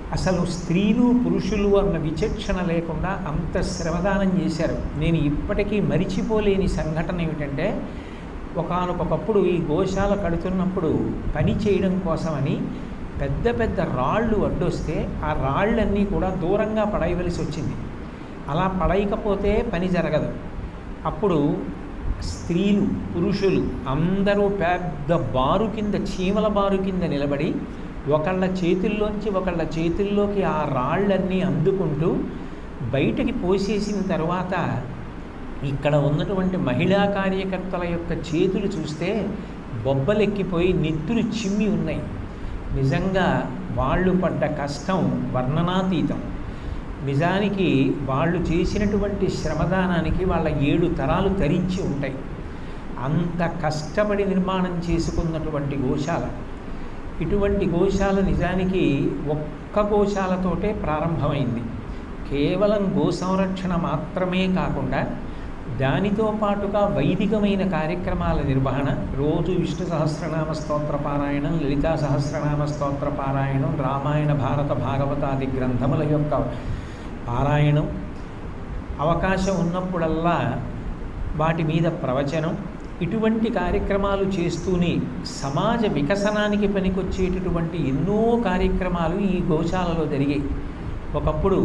అసలు స్త్రీలు పురుషులు అన్న విచక్షణ లేకుండా అంత శ్రమదానం చేశారు నేను ఇప్పటికీ మరిచిపోలేని సంఘటన ఏమిటంటే ఒకానొకప్పుడు ఈ గోశాల కడుతున్నప్పుడు పని చేయడం కోసమని పెద్ద పెద్ద రాళ్ళు అడ్డొస్తే ఆ రాళ్ళన్నీ కూడా దూరంగా పడేయవలసి వచ్చింది అలా పడేయకపోతే పని జరగదు అప్పుడు స్త్రీలు పురుషులు అందరూ పెద్ద బారు కింద చీమల బారు కింద నిలబడి ఒకళ్ళ చేతుల్లోంచి ఒకళ్ళ చేతుల్లోకి ఆ రాళ్ళన్నీ అందుకుంటూ బయటకి పోసేసిన తర్వాత ఇక్కడ ఉన్నటువంటి మహిళా కార్యకర్తల యొక్క చేతులు చూస్తే బొబ్బలెక్కిపోయి నెత్తులు చిమ్మి ఉన్నాయి నిజంగా వాళ్ళు పడ్డ కష్టం వర్ణనాతీతం నిజానికి వాళ్ళు చేసినటువంటి శ్రమదానానికి వాళ్ళ ఏడు తరాలు తరించి ఉంటాయి అంత కష్టపడి నిర్మాణం చేసుకున్నటువంటి గోశాల ఇటువంటి గోశాల నిజానికి ఒక్క గోశాలతోటే ప్రారంభమైంది కేవలం గో సంరక్షణ మాత్రమే కాకుండా దానితో పాటుగా వైదికమైన కార్యక్రమాల నిర్వహణ రోజు విష్ణు సహస్రనామ స్తోత్ర పారాయణం లలితా సహస్రనామ స్తోత్ర పారాయణం రామాయణ భారత భాగవతాది గ్రంథముల యొక్క పారాయణం అవకాశం ఉన్నప్పుడల్లా వాటి మీద ప్రవచనం ఇటువంటి కార్యక్రమాలు చేస్తూనే సమాజ వికసనానికి పనికొచ్చేటటువంటి ఎన్నో కార్యక్రమాలు ఈ గోశాలలో జరిగాయి ఒకప్పుడు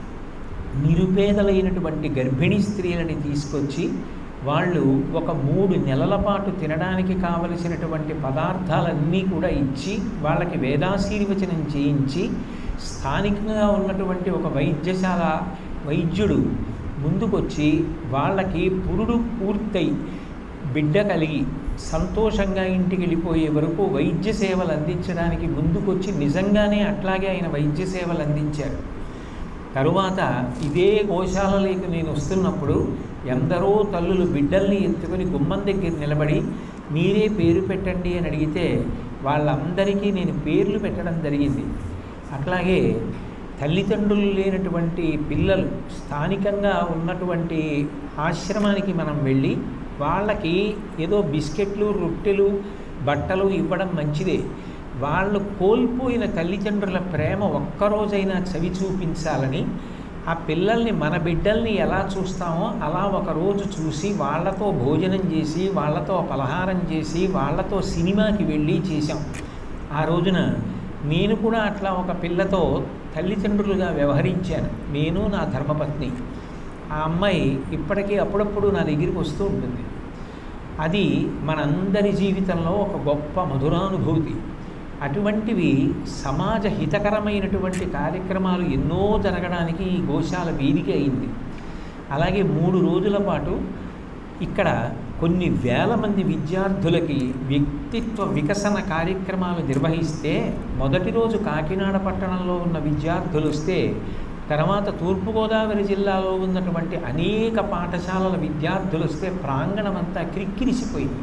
నిరుపేదలైనటువంటి గర్భిణీ స్త్రీలని తీసుకొచ్చి వాళ్ళు ఒక మూడు నెలల పాటు తినడానికి కావలసినటువంటి పదార్థాలన్నీ కూడా ఇచ్చి వాళ్ళకి వేదాశీర్వచనం చేయించి స్థానికంగా ఉన్నటువంటి ఒక వైద్యశాల వైద్యుడు ముందుకొచ్చి వాళ్ళకి పురుడు పూర్తయి బిడ్డ కలిగి సంతోషంగా ఇంటికి వెళ్ళిపోయే వరకు వైద్య సేవలు అందించడానికి ముందుకొచ్చి నిజంగానే అట్లాగే ఆయన వైద్య సేవలు అందించారు తరువాత ఇదే గోశాలలోకి నేను వస్తున్నప్పుడు ఎందరో తల్లులు బిడ్డల్ని ఎత్తుకొని గుమ్మం దగ్గర నిలబడి మీరే పేరు పెట్టండి అని అడిగితే వాళ్ళందరికీ నేను పేర్లు పెట్టడం జరిగింది అట్లాగే తల్లిదండ్రులు లేనటువంటి పిల్లలు స్థానికంగా ఉన్నటువంటి ఆశ్రమానికి మనం వెళ్ళి వాళ్ళకి ఏదో బిస్కెట్లు రొట్టెలు బట్టలు ఇవ్వడం మంచిదే వాళ్ళు కోల్పోయిన తల్లిదండ్రుల ప్రేమ ఒక్కరోజైనా చవి చూపించాలని ఆ పిల్లల్ని మన బిడ్డల్ని ఎలా చూస్తామో అలా ఒకరోజు చూసి వాళ్ళతో భోజనం చేసి వాళ్ళతో పలహారం చేసి వాళ్ళతో సినిమాకి వెళ్ళి చేశాం ఆ రోజున నేను కూడా అట్లా ఒక పిల్లతో తల్లిదండ్రులుగా వ్యవహరించాను నేను నా ధర్మపత్ని ఆ అమ్మాయి ఇప్పటికీ అప్పుడప్పుడు నా దగ్గరికి వస్తూ ఉంటుంది అది మనందరి జీవితంలో ఒక గొప్ప మధురానుభూతి అటువంటివి సమాజ హితకరమైనటువంటి కార్యక్రమాలు ఎన్నో జరగడానికి ఈ గోశాల వేదిక అయింది అలాగే మూడు రోజుల పాటు ఇక్కడ కొన్ని వేల మంది విద్యార్థులకి వ్యక్తిత్వ వికసన కార్యక్రమాలు నిర్వహిస్తే మొదటి రోజు కాకినాడ పట్టణంలో ఉన్న విద్యార్థులు వస్తే తర్వాత తూర్పుగోదావరి జిల్లాలో ఉన్నటువంటి అనేక పాఠశాలల విద్యార్థులు వస్తే ప్రాంగణం అంతా క్రిక్కిరిసిపోయింది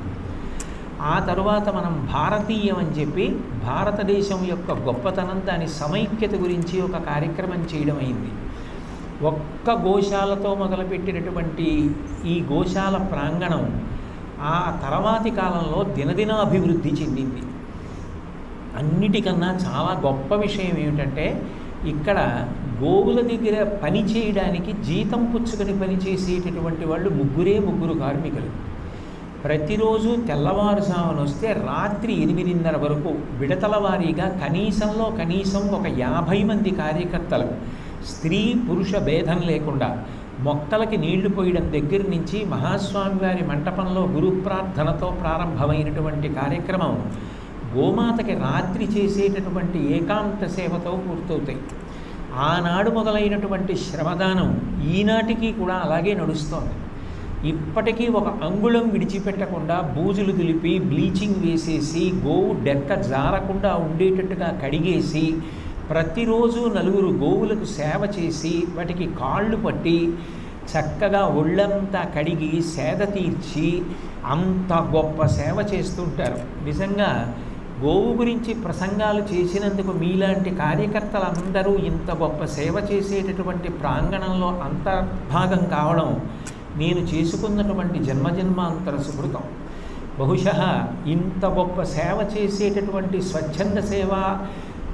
ఆ తరువాత మనం భారతీయం అని చెప్పి భారతదేశం యొక్క గొప్పతనం దాని సమైక్యత గురించి ఒక కార్యక్రమం చేయడం అయింది ఒక్క గోశాలతో మొదలుపెట్టినటువంటి ఈ గోశాల ప్రాంగణం ఆ తర్వాతి కాలంలో దినదిన అభివృద్ధి చెందింది అన్నిటికన్నా చాలా గొప్ప విషయం ఏమిటంటే ఇక్కడ గోవుల దగ్గర పని చేయడానికి జీతం పుచ్చుకొని పని చేసేటటువంటి వాళ్ళు ముగ్గురే ముగ్గురు కార్మికులు ప్రతిరోజు తెల్లవారుజామున వస్తే రాత్రి ఎనిమిదిన్నర వరకు విడతల వారీగా కనీసంలో కనీసం ఒక యాభై మంది కార్యకర్తలు స్త్రీ పురుష భేదం లేకుండా మొక్కలకి నీళ్లు పోయడం దగ్గర నుంచి మహాస్వామి వారి మంటపంలో గురు ప్రార్థనతో ప్రారంభమైనటువంటి కార్యక్రమం గోమాతకి రాత్రి చేసేటటువంటి ఏకాంత సేవతో పూర్తవుతాయి ఆనాడు మొదలైనటువంటి శ్రమదానం ఈనాటికి కూడా అలాగే నడుస్తోంది ఇప్పటికీ ఒక అంగుళం విడిచిపెట్టకుండా బూజులు దులిపి బ్లీచింగ్ వేసేసి గోవు డెక్క జారకుండా ఉండేటట్టుగా కడిగేసి ప్రతిరోజు నలుగురు గోవులకు సేవ చేసి వాటికి కాళ్ళు పట్టి చక్కగా ఒళ్ళంతా కడిగి సేద తీర్చి అంత గొప్ప సేవ చేస్తుంటారు నిజంగా గోవు గురించి ప్రసంగాలు చేసినందుకు మీలాంటి కార్యకర్తలందరూ ఇంత గొప్ప సేవ చేసేటటువంటి ప్రాంగణంలో అంతర్భాగం కావడం నేను చేసుకున్నటువంటి జన్మజన్మాంతర సుకృతం బహుశ ఇంత గొప్ప సేవ చేసేటటువంటి స్వచ్ఛంద సేవ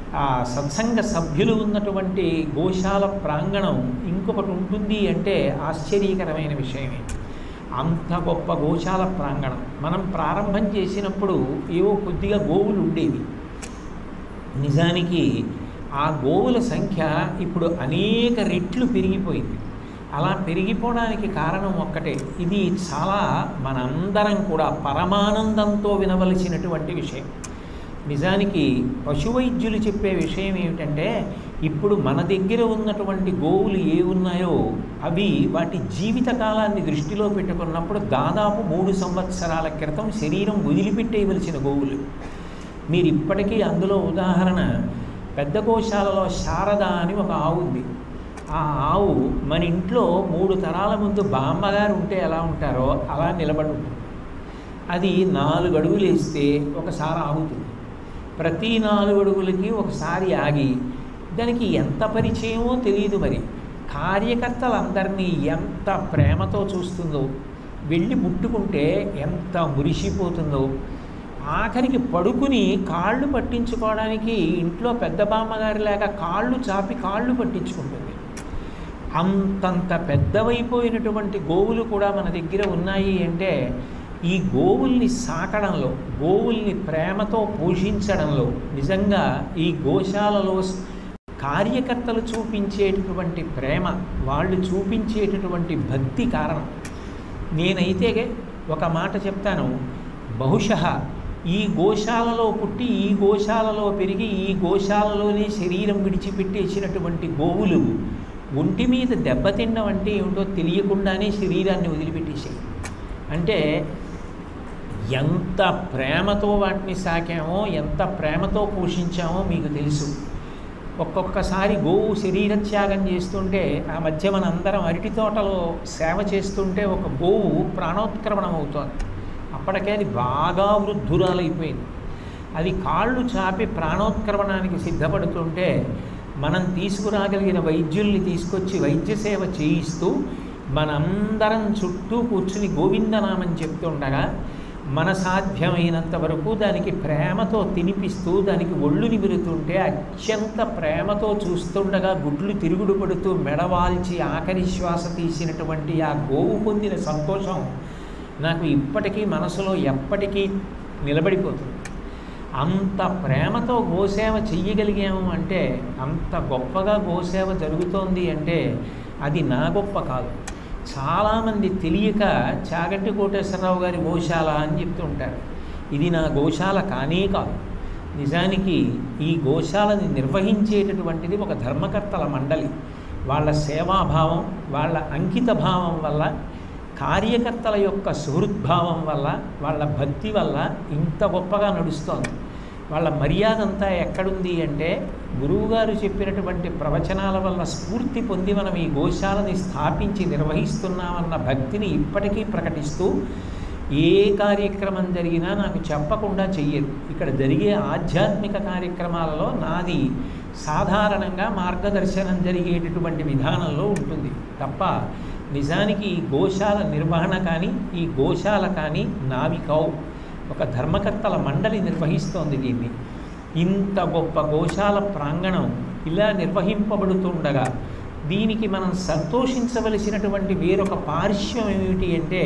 ఆ సత్సంగ సభ్యులు ఉన్నటువంటి గోశాల ప్రాంగణం ఇంకొకటి ఉంటుంది అంటే ఆశ్చర్యకరమైన విషయమే అంత గొప్ప గోశాల ప్రాంగణం మనం ప్రారంభం చేసినప్పుడు ఏవో కొద్దిగా గోవులు ఉండేవి నిజానికి ఆ గోవుల సంఖ్య ఇప్పుడు అనేక రెట్లు పెరిగిపోయింది అలా పెరిగిపోవడానికి కారణం ఒక్కటే ఇది చాలా మనందరం కూడా పరమానందంతో వినవలసినటువంటి విషయం నిజానికి పశువైద్యులు చెప్పే విషయం ఏమిటంటే ఇప్పుడు మన దగ్గర ఉన్నటువంటి గోవులు ఏ ఉన్నాయో అవి వాటి జీవిత కాలాన్ని దృష్టిలో పెట్టుకున్నప్పుడు దాదాపు మూడు సంవత్సరాల క్రితం శరీరం వదిలిపెట్టేయవలసిన గోవులు మీరు ఇప్పటికీ అందులో ఉదాహరణ పెద్ద గోశాలలో శారద అని ఒక ఆవు ఉంది ఆ ఆవు మన ఇంట్లో మూడు తరాల ముందు బామ్మగారు ఉంటే ఎలా ఉంటారో అలా నిలబడి ఉంటుంది అది నాలుగు అడుగులు వేస్తే ఒకసారి ఆగుతుంది ప్రతి నాలుగు అడుగులకి ఒకసారి ఆగి దానికి ఎంత పరిచయమో తెలియదు మరి కార్యకర్తలందరినీ ఎంత ప్రేమతో చూస్తుందో వెళ్ళి ముట్టుకుంటే ఎంత మురిసిపోతుందో ఆఖరికి పడుకుని కాళ్ళు పట్టించుకోవడానికి ఇంట్లో పెద్ద బామ్మగారి లేక కాళ్ళు చాపి కాళ్ళు పట్టించుకుంటుంది అంతంత పెద్దవైపోయినటువంటి గోవులు కూడా మన దగ్గర ఉన్నాయి అంటే ఈ గోవుల్ని సాకడంలో గోవుల్ని ప్రేమతో పోషించడంలో నిజంగా ఈ గోశాలలో కార్యకర్తలు చూపించేటటువంటి ప్రేమ వాళ్ళు చూపించేటటువంటి భక్తి కారణం నేనైతే ఒక మాట చెప్తాను బహుశः ఈ గోశాలలో పుట్టి ఈ గోశాలలో పెరిగి ఈ గోశాలలోనే శరీరం విడిచిపెట్టేసినటువంటి గోవులు ఒంటి మీద దెబ్బతినడం అంటే ఏమిటో తెలియకుండానే శరీరాన్ని వదిలిపెట్టేసాయి అంటే ఎంత ప్రేమతో వాటిని సాకామో ఎంత ప్రేమతో పోషించామో మీకు తెలుసు ఒక్కొక్కసారి గోవు శరీర త్యాగం చేస్తుంటే ఆ మధ్య మనందరం అరటి తోటలో సేవ చేస్తుంటే ఒక గోవు ప్రాణోత్క్రమణం అవుతోంది అప్పటికే అది బాగా వృద్ధురాలైపోయింది అది కాళ్ళు చాపి ప్రాణోత్క్రమణానికి సిద్ధపడుతుంటే మనం తీసుకురాగలిగిన వైద్యుల్ని తీసుకొచ్చి వైద్య సేవ చేయిస్తూ మనందరం చుట్టూ కూర్చుని గోవిందనామని చెప్తుండగా మన సాధ్యమైనంత వరకు దానికి ప్రేమతో తినిపిస్తూ దానికి ఒళ్ళు నిమిరుతుంటే అత్యంత ప్రేమతో చూస్తుండగా గుడ్లు తిరుగుడు పడుతూ మెడవాల్చి ఆఖరి శ్వాస తీసినటువంటి ఆ గోవు పొందిన సంతోషం నాకు ఇప్పటికీ మనసులో ఎప్పటికీ నిలబడిపోతుంది అంత ప్రేమతో గోసేవ చెయ్యగలిగాము అంటే అంత గొప్పగా గోసేవ జరుగుతోంది అంటే అది నా గొప్ప కాదు చాలామంది తెలియక చాగంటి కోటేశ్వరరావు గారి గోశాల అని చెప్తుంటారు ఇది నా గోశాల కానే కాదు నిజానికి ఈ గోశాలని నిర్వహించేటటువంటిది ఒక ధర్మకర్తల మండలి వాళ్ళ సేవాభావం వాళ్ళ అంకిత భావం వల్ల కార్యకర్తల యొక్క సుహృద్భావం వల్ల వాళ్ళ భక్తి వల్ల ఇంత గొప్పగా నడుస్తోంది వాళ్ళ మర్యాద అంతా ఎక్కడుంది అంటే గురువుగారు చెప్పినటువంటి ప్రవచనాల వల్ల స్ఫూర్తి పొంది మనం ఈ గోశాలని స్థాపించి నిర్వహిస్తున్నామన్న భక్తిని ఇప్పటికీ ప్రకటిస్తూ ఏ కార్యక్రమం జరిగినా నాకు చెప్పకుండా చెయ్యరు ఇక్కడ జరిగే ఆధ్యాత్మిక కార్యక్రమాలలో నాది సాధారణంగా మార్గదర్శనం జరిగేటటువంటి విధానంలో ఉంటుంది తప్ప నిజానికి ఈ గోశాల నిర్వహణ కానీ ఈ గోశాల కానీ నావి కావు ఒక ధర్మకర్తల మండలి నిర్వహిస్తోంది దీన్ని ఇంత గొప్ప గోశాల ప్రాంగణం ఇలా నిర్వహింపబడుతుండగా దీనికి మనం సంతోషించవలసినటువంటి వేరొక పార్శ్వం ఏమిటి అంటే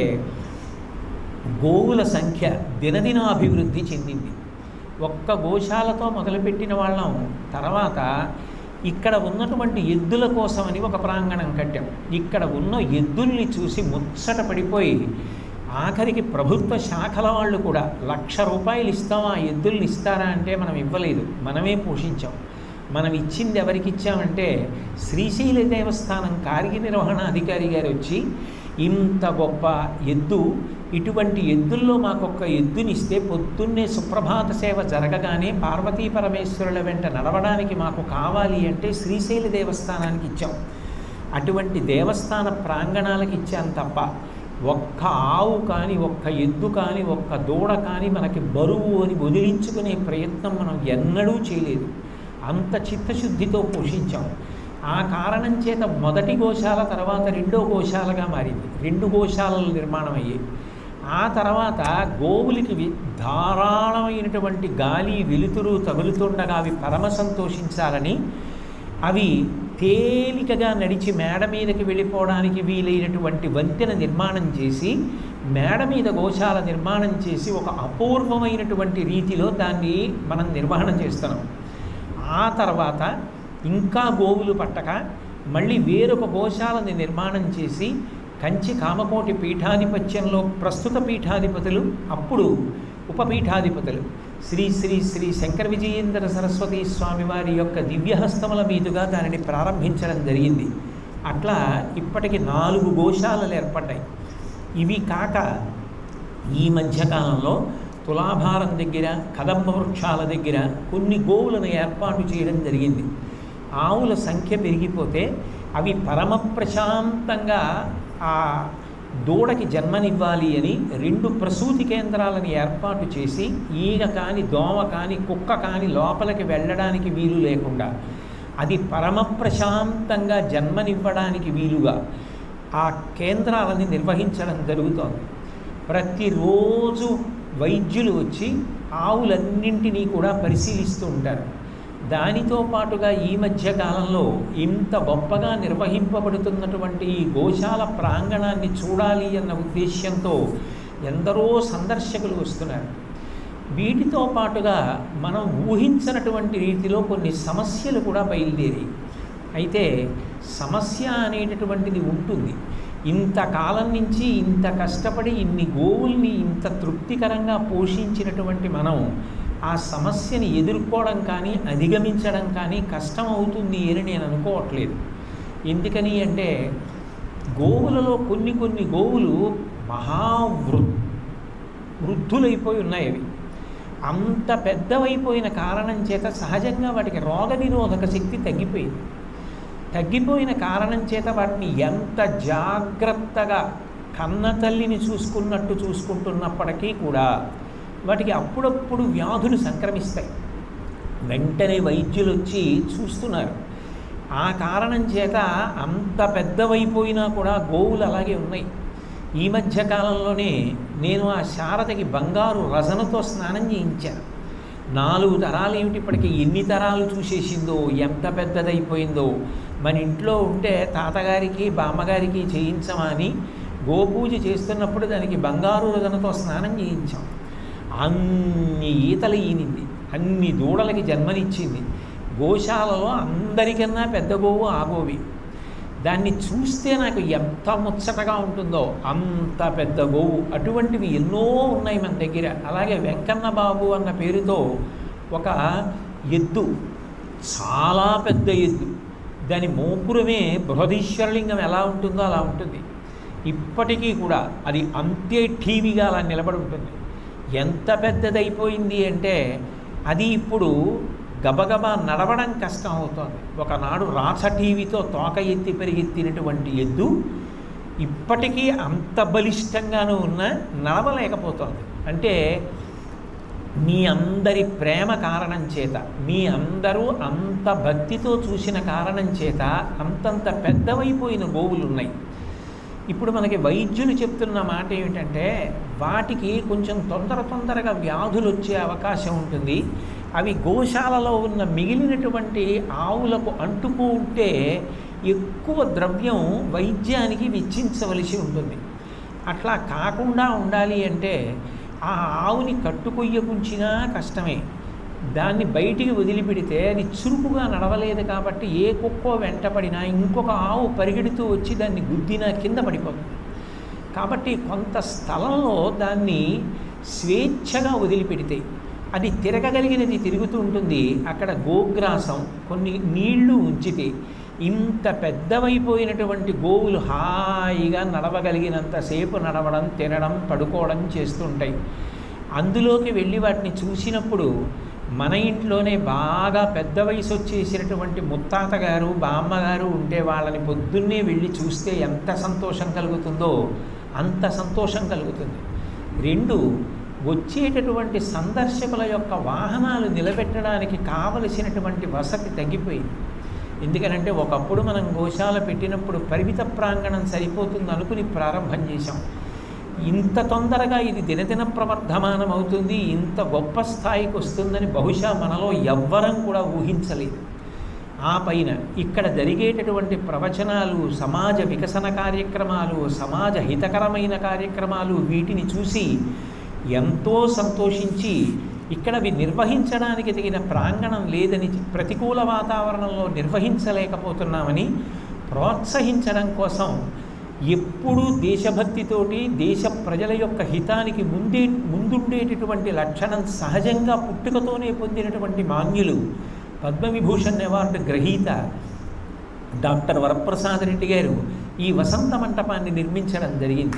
గోవుల సంఖ్య దినదినాభివృద్ధి చెందింది ఒక్క గోశాలతో మొదలుపెట్టిన వాళ్ళం తర్వాత ఇక్కడ ఉన్నటువంటి ఎద్దుల కోసమని ఒక ప్రాంగణం కట్టాం ఇక్కడ ఉన్న ఎద్దుల్ని చూసి ముచ్చట పడిపోయి ఆఖరికి ప్రభుత్వ శాఖల వాళ్ళు కూడా లక్ష రూపాయలు ఇస్తాం ఆ ఎద్దుల్ని ఇస్తారా అంటే మనం ఇవ్వలేదు మనమే పోషించాం మనం ఇచ్చింది ఎవరికి ఇచ్చామంటే శ్రీశైల దేవస్థానం కార్యనిర్వహణ అధికారి గారు వచ్చి ఇంత గొప్ప ఎద్దు ఇటువంటి ఎద్దుల్లో మాకొక్క ఎద్దునిస్తే పొద్దున్నే సుప్రభాత సేవ జరగగానే పార్వతీ పరమేశ్వరుల వెంట నడవడానికి మాకు కావాలి అంటే శ్రీశైల దేవస్థానానికి ఇచ్చాం అటువంటి దేవస్థాన ప్రాంగణాలకు ఇచ్చాం తప్ప ఒక్క ఆవు కానీ ఒక్క ఎద్దు కానీ ఒక్క దూడ కానీ మనకి బరువు అని వదిలించుకునే ప్రయత్నం మనం ఎన్నడూ చేయలేదు అంత చిత్తశుద్ధితో పోషించాం ఆ కారణం చేత మొదటి గోశాల తర్వాత రెండో గోశాలగా మారింది రెండు గోశాలలు నిర్మాణం అయ్యాయి ఆ తర్వాత గోవులకి వి- ధారాళమైనటువంటి గాలి వెలుతురు తగులుతుండగా అవి పరమ సంతోషించాలని అవి తేలికగా నడిచి మేడ మీదకి వెళ్ళిపోవడానికి వీలైనటువంటి వంతెన నిర్మాణం చేసి మేడ మీద గోశాల నిర్మాణం చేసి ఒక అపూర్వమైనటువంటి రీతిలో దాన్ని మనం నిర్వహణ చేస్తున్నాం ఆ తర్వాత ఇంకా గోవులు పట్టక మళ్ళీ వేరొక గోశాలని నిర్మాణం చేసి కంచి కామకోటి పీఠాధిపత్యంలో ప్రస్తుత పీఠాధిపతులు అప్పుడు ఉపపీఠాధిపతులు శ్రీ శ్రీ శ్రీ శంకర విజయేంద్ర సరస్వతి స్వామి వారి యొక్క దివ్యహస్తముల మీదుగా దానిని ప్రారంభించడం జరిగింది అట్లా ఇప్పటికి నాలుగు గోశాలలు ఏర్పడ్డాయి ఇవి కాక ఈ మధ్యకాలంలో తులాభారం దగ్గర కదంబ వృక్షాల దగ్గర కొన్ని గోవులను ఏర్పాటు చేయడం జరిగింది ఆవుల సంఖ్య పెరిగిపోతే అవి పరమ ప్రశాంతంగా ఆ దూడకి జన్మనివ్వాలి అని రెండు ప్రసూతి కేంద్రాలను ఏర్పాటు చేసి ఈగ కాని దోమ కాని కుక్క కాని లోపలికి వెళ్ళడానికి వీలు లేకుండా అది పరమ ప్రశాంతంగా జన్మనివ్వడానికి వీలుగా ఆ కేంద్రాలని నిర్వహించడం జరుగుతోంది ప్రతిరోజు వైద్యులు వచ్చి ఆవులన్నింటినీ కూడా పరిశీలిస్తూ ఉంటారు దానితో పాటుగా ఈ మధ్య కాలంలో ఇంత గొప్పగా నిర్వహింపబడుతున్నటువంటి ఈ గోశాల ప్రాంగణాన్ని చూడాలి అన్న ఉద్దేశ్యంతో ఎందరో సందర్శకులు వస్తున్నారు వీటితో పాటుగా మనం ఊహించినటువంటి రీతిలో కొన్ని సమస్యలు కూడా బయలుదేరి అయితే సమస్య అనేటటువంటిది ఉంటుంది ఇంతకాలం నుంచి ఇంత కష్టపడి ఇన్ని గోవుల్ని ఇంత తృప్తికరంగా పోషించినటువంటి మనం ఆ సమస్యని ఎదుర్కోవడం కానీ అధిగమించడం కానీ కష్టం అవుతుంది అని నేను అనుకోవట్లేదు ఎందుకని అంటే గోవులలో కొన్ని కొన్ని గోవులు మహావృ వృద్ధులైపోయి ఉన్నాయి అవి అంత పెద్దవైపోయిన కారణం చేత సహజంగా వాటికి రోగనిరోధక శక్తి తగ్గిపోయింది తగ్గిపోయిన కారణం చేత వాటిని ఎంత జాగ్రత్తగా కన్న తల్లిని చూసుకున్నట్టు చూసుకుంటున్నప్పటికీ కూడా వాటికి అప్పుడప్పుడు వ్యాధులు సంక్రమిస్తాయి వెంటనే వైద్యులు వచ్చి చూస్తున్నారు ఆ కారణం చేత అంత పెద్దవైపోయినా కూడా గోవులు అలాగే ఉన్నాయి ఈ మధ్య కాలంలోనే నేను ఆ శారదకి బంగారు రజనతో స్నానం చేయించాను నాలుగు తరాలు ఏమిటి ఇప్పటికి ఎన్ని తరాలు చూసేసిందో ఎంత పెద్దదైపోయిందో మన ఇంట్లో ఉంటే తాతగారికి బామ్మగారికి చేయించమా అని గోపూజ చేస్తున్నప్పుడు దానికి బంగారు రజనతో స్నానం చేయించాం అన్ని ఈతలు ఈనింది అన్ని దూడలకి జన్మనిచ్చింది గోశాలలో అందరికన్నా పెద్ద గోవు ఆ గోవి దాన్ని చూస్తే నాకు ఎంత ముచ్చటగా ఉంటుందో అంత పెద్ద గోవు అటువంటివి ఎన్నో ఉన్నాయి మన దగ్గర అలాగే వెంకన్న బాబు అన్న పేరుతో ఒక ఎద్దు చాలా పెద్ద ఎద్దు దాని మోపురమే బృహదీశ్వరలింగం ఎలా ఉంటుందో అలా ఉంటుంది ఇప్పటికీ కూడా అది అంతే టీవీగా అలా నిలబడి ఉంటుంది ఎంత పెద్దదైపోయింది అంటే అది ఇప్పుడు గబగబా నడవడం కష్టం అవుతోంది ఒకనాడు రాచ టీవీతో తోక ఎత్తి పెరిగెత్తినటువంటి ఎద్దు ఇప్పటికీ అంత బలిష్టంగానూ ఉన్న నడవలేకపోతోంది అంటే మీ అందరి ప్రేమ కారణం చేత మీ అందరూ అంత భక్తితో చూసిన కారణం చేత అంతంత పెద్దవైపోయిన గోవులు ఉన్నాయి ఇప్పుడు మనకి వైద్యులు చెప్తున్న మాట ఏమిటంటే వాటికి కొంచెం తొందర తొందరగా వ్యాధులు వచ్చే అవకాశం ఉంటుంది అవి గోశాలలో ఉన్న మిగిలినటువంటి ఆవులకు అంటుకు ఉంటే ఎక్కువ ద్రవ్యం వైద్యానికి వెచ్చించవలసి ఉంటుంది అట్లా కాకుండా ఉండాలి అంటే ఆ ఆవుని కట్టుకొయ్యకుంచినా కష్టమే దాన్ని బయటికి వదిలిపెడితే అది చురుకుగా నడవలేదు కాబట్టి ఏ కుక్కో వెంటపడినా ఇంకొక ఆవు పరిగెడుతూ వచ్చి దాన్ని గుద్దినా కింద పడిపోతుంది కాబట్టి కొంత స్థలంలో దాన్ని స్వేచ్ఛగా వదిలిపెడితే అది తిరగగలిగినది తిరుగుతూ ఉంటుంది అక్కడ గోగ్రాసం కొన్ని నీళ్లు ఉంచితే ఇంత పెద్దవైపోయినటువంటి గోవులు హాయిగా నడవగలిగినంతసేపు నడవడం తినడం పడుకోవడం చేస్తుంటాయి అందులోకి వెళ్ళి వాటిని చూసినప్పుడు మన ఇంట్లోనే బాగా పెద్ద వయసు వచ్చేసినటువంటి ముత్తాత గారు బామ్మగారు ఉంటే వాళ్ళని పొద్దున్నే వెళ్ళి చూస్తే ఎంత సంతోషం కలుగుతుందో అంత సంతోషం కలుగుతుంది రెండు వచ్చేటటువంటి సందర్శకుల యొక్క వాహనాలు నిలబెట్టడానికి కావలసినటువంటి వసతి తగ్గిపోయింది ఎందుకనంటే ఒకప్పుడు మనం గోశాల పెట్టినప్పుడు పరిమిత ప్రాంగణం సరిపోతుంది అనుకుని ప్రారంభం చేశాం ఇంత తొందరగా ఇది దినదిన ప్రవర్ధమానం అవుతుంది ఇంత గొప్ప స్థాయికి వస్తుందని బహుశా మనలో ఎవ్వరం కూడా ఊహించలేదు ఆ పైన ఇక్కడ జరిగేటటువంటి ప్రవచనాలు సమాజ వికసన కార్యక్రమాలు సమాజ హితకరమైన కార్యక్రమాలు వీటిని చూసి ఎంతో సంతోషించి ఇక్కడ అవి నిర్వహించడానికి తగిన ప్రాంగణం లేదని ప్రతికూల వాతావరణంలో నిర్వహించలేకపోతున్నామని ప్రోత్సహించడం కోసం ఎప్పుడూ దేశభక్తితోటి దేశ ప్రజల యొక్క హితానికి ముందే ముందుండేటటువంటి లక్షణం సహజంగా పుట్టుకతోనే పొందినటువంటి మాన్యులు పద్మవిభూషణ్ అవార్డు గ్రహీత డాక్టర్ వరప్రసాద్ రెడ్డి గారు ఈ వసంత మంటపాన్ని నిర్మించడం జరిగింది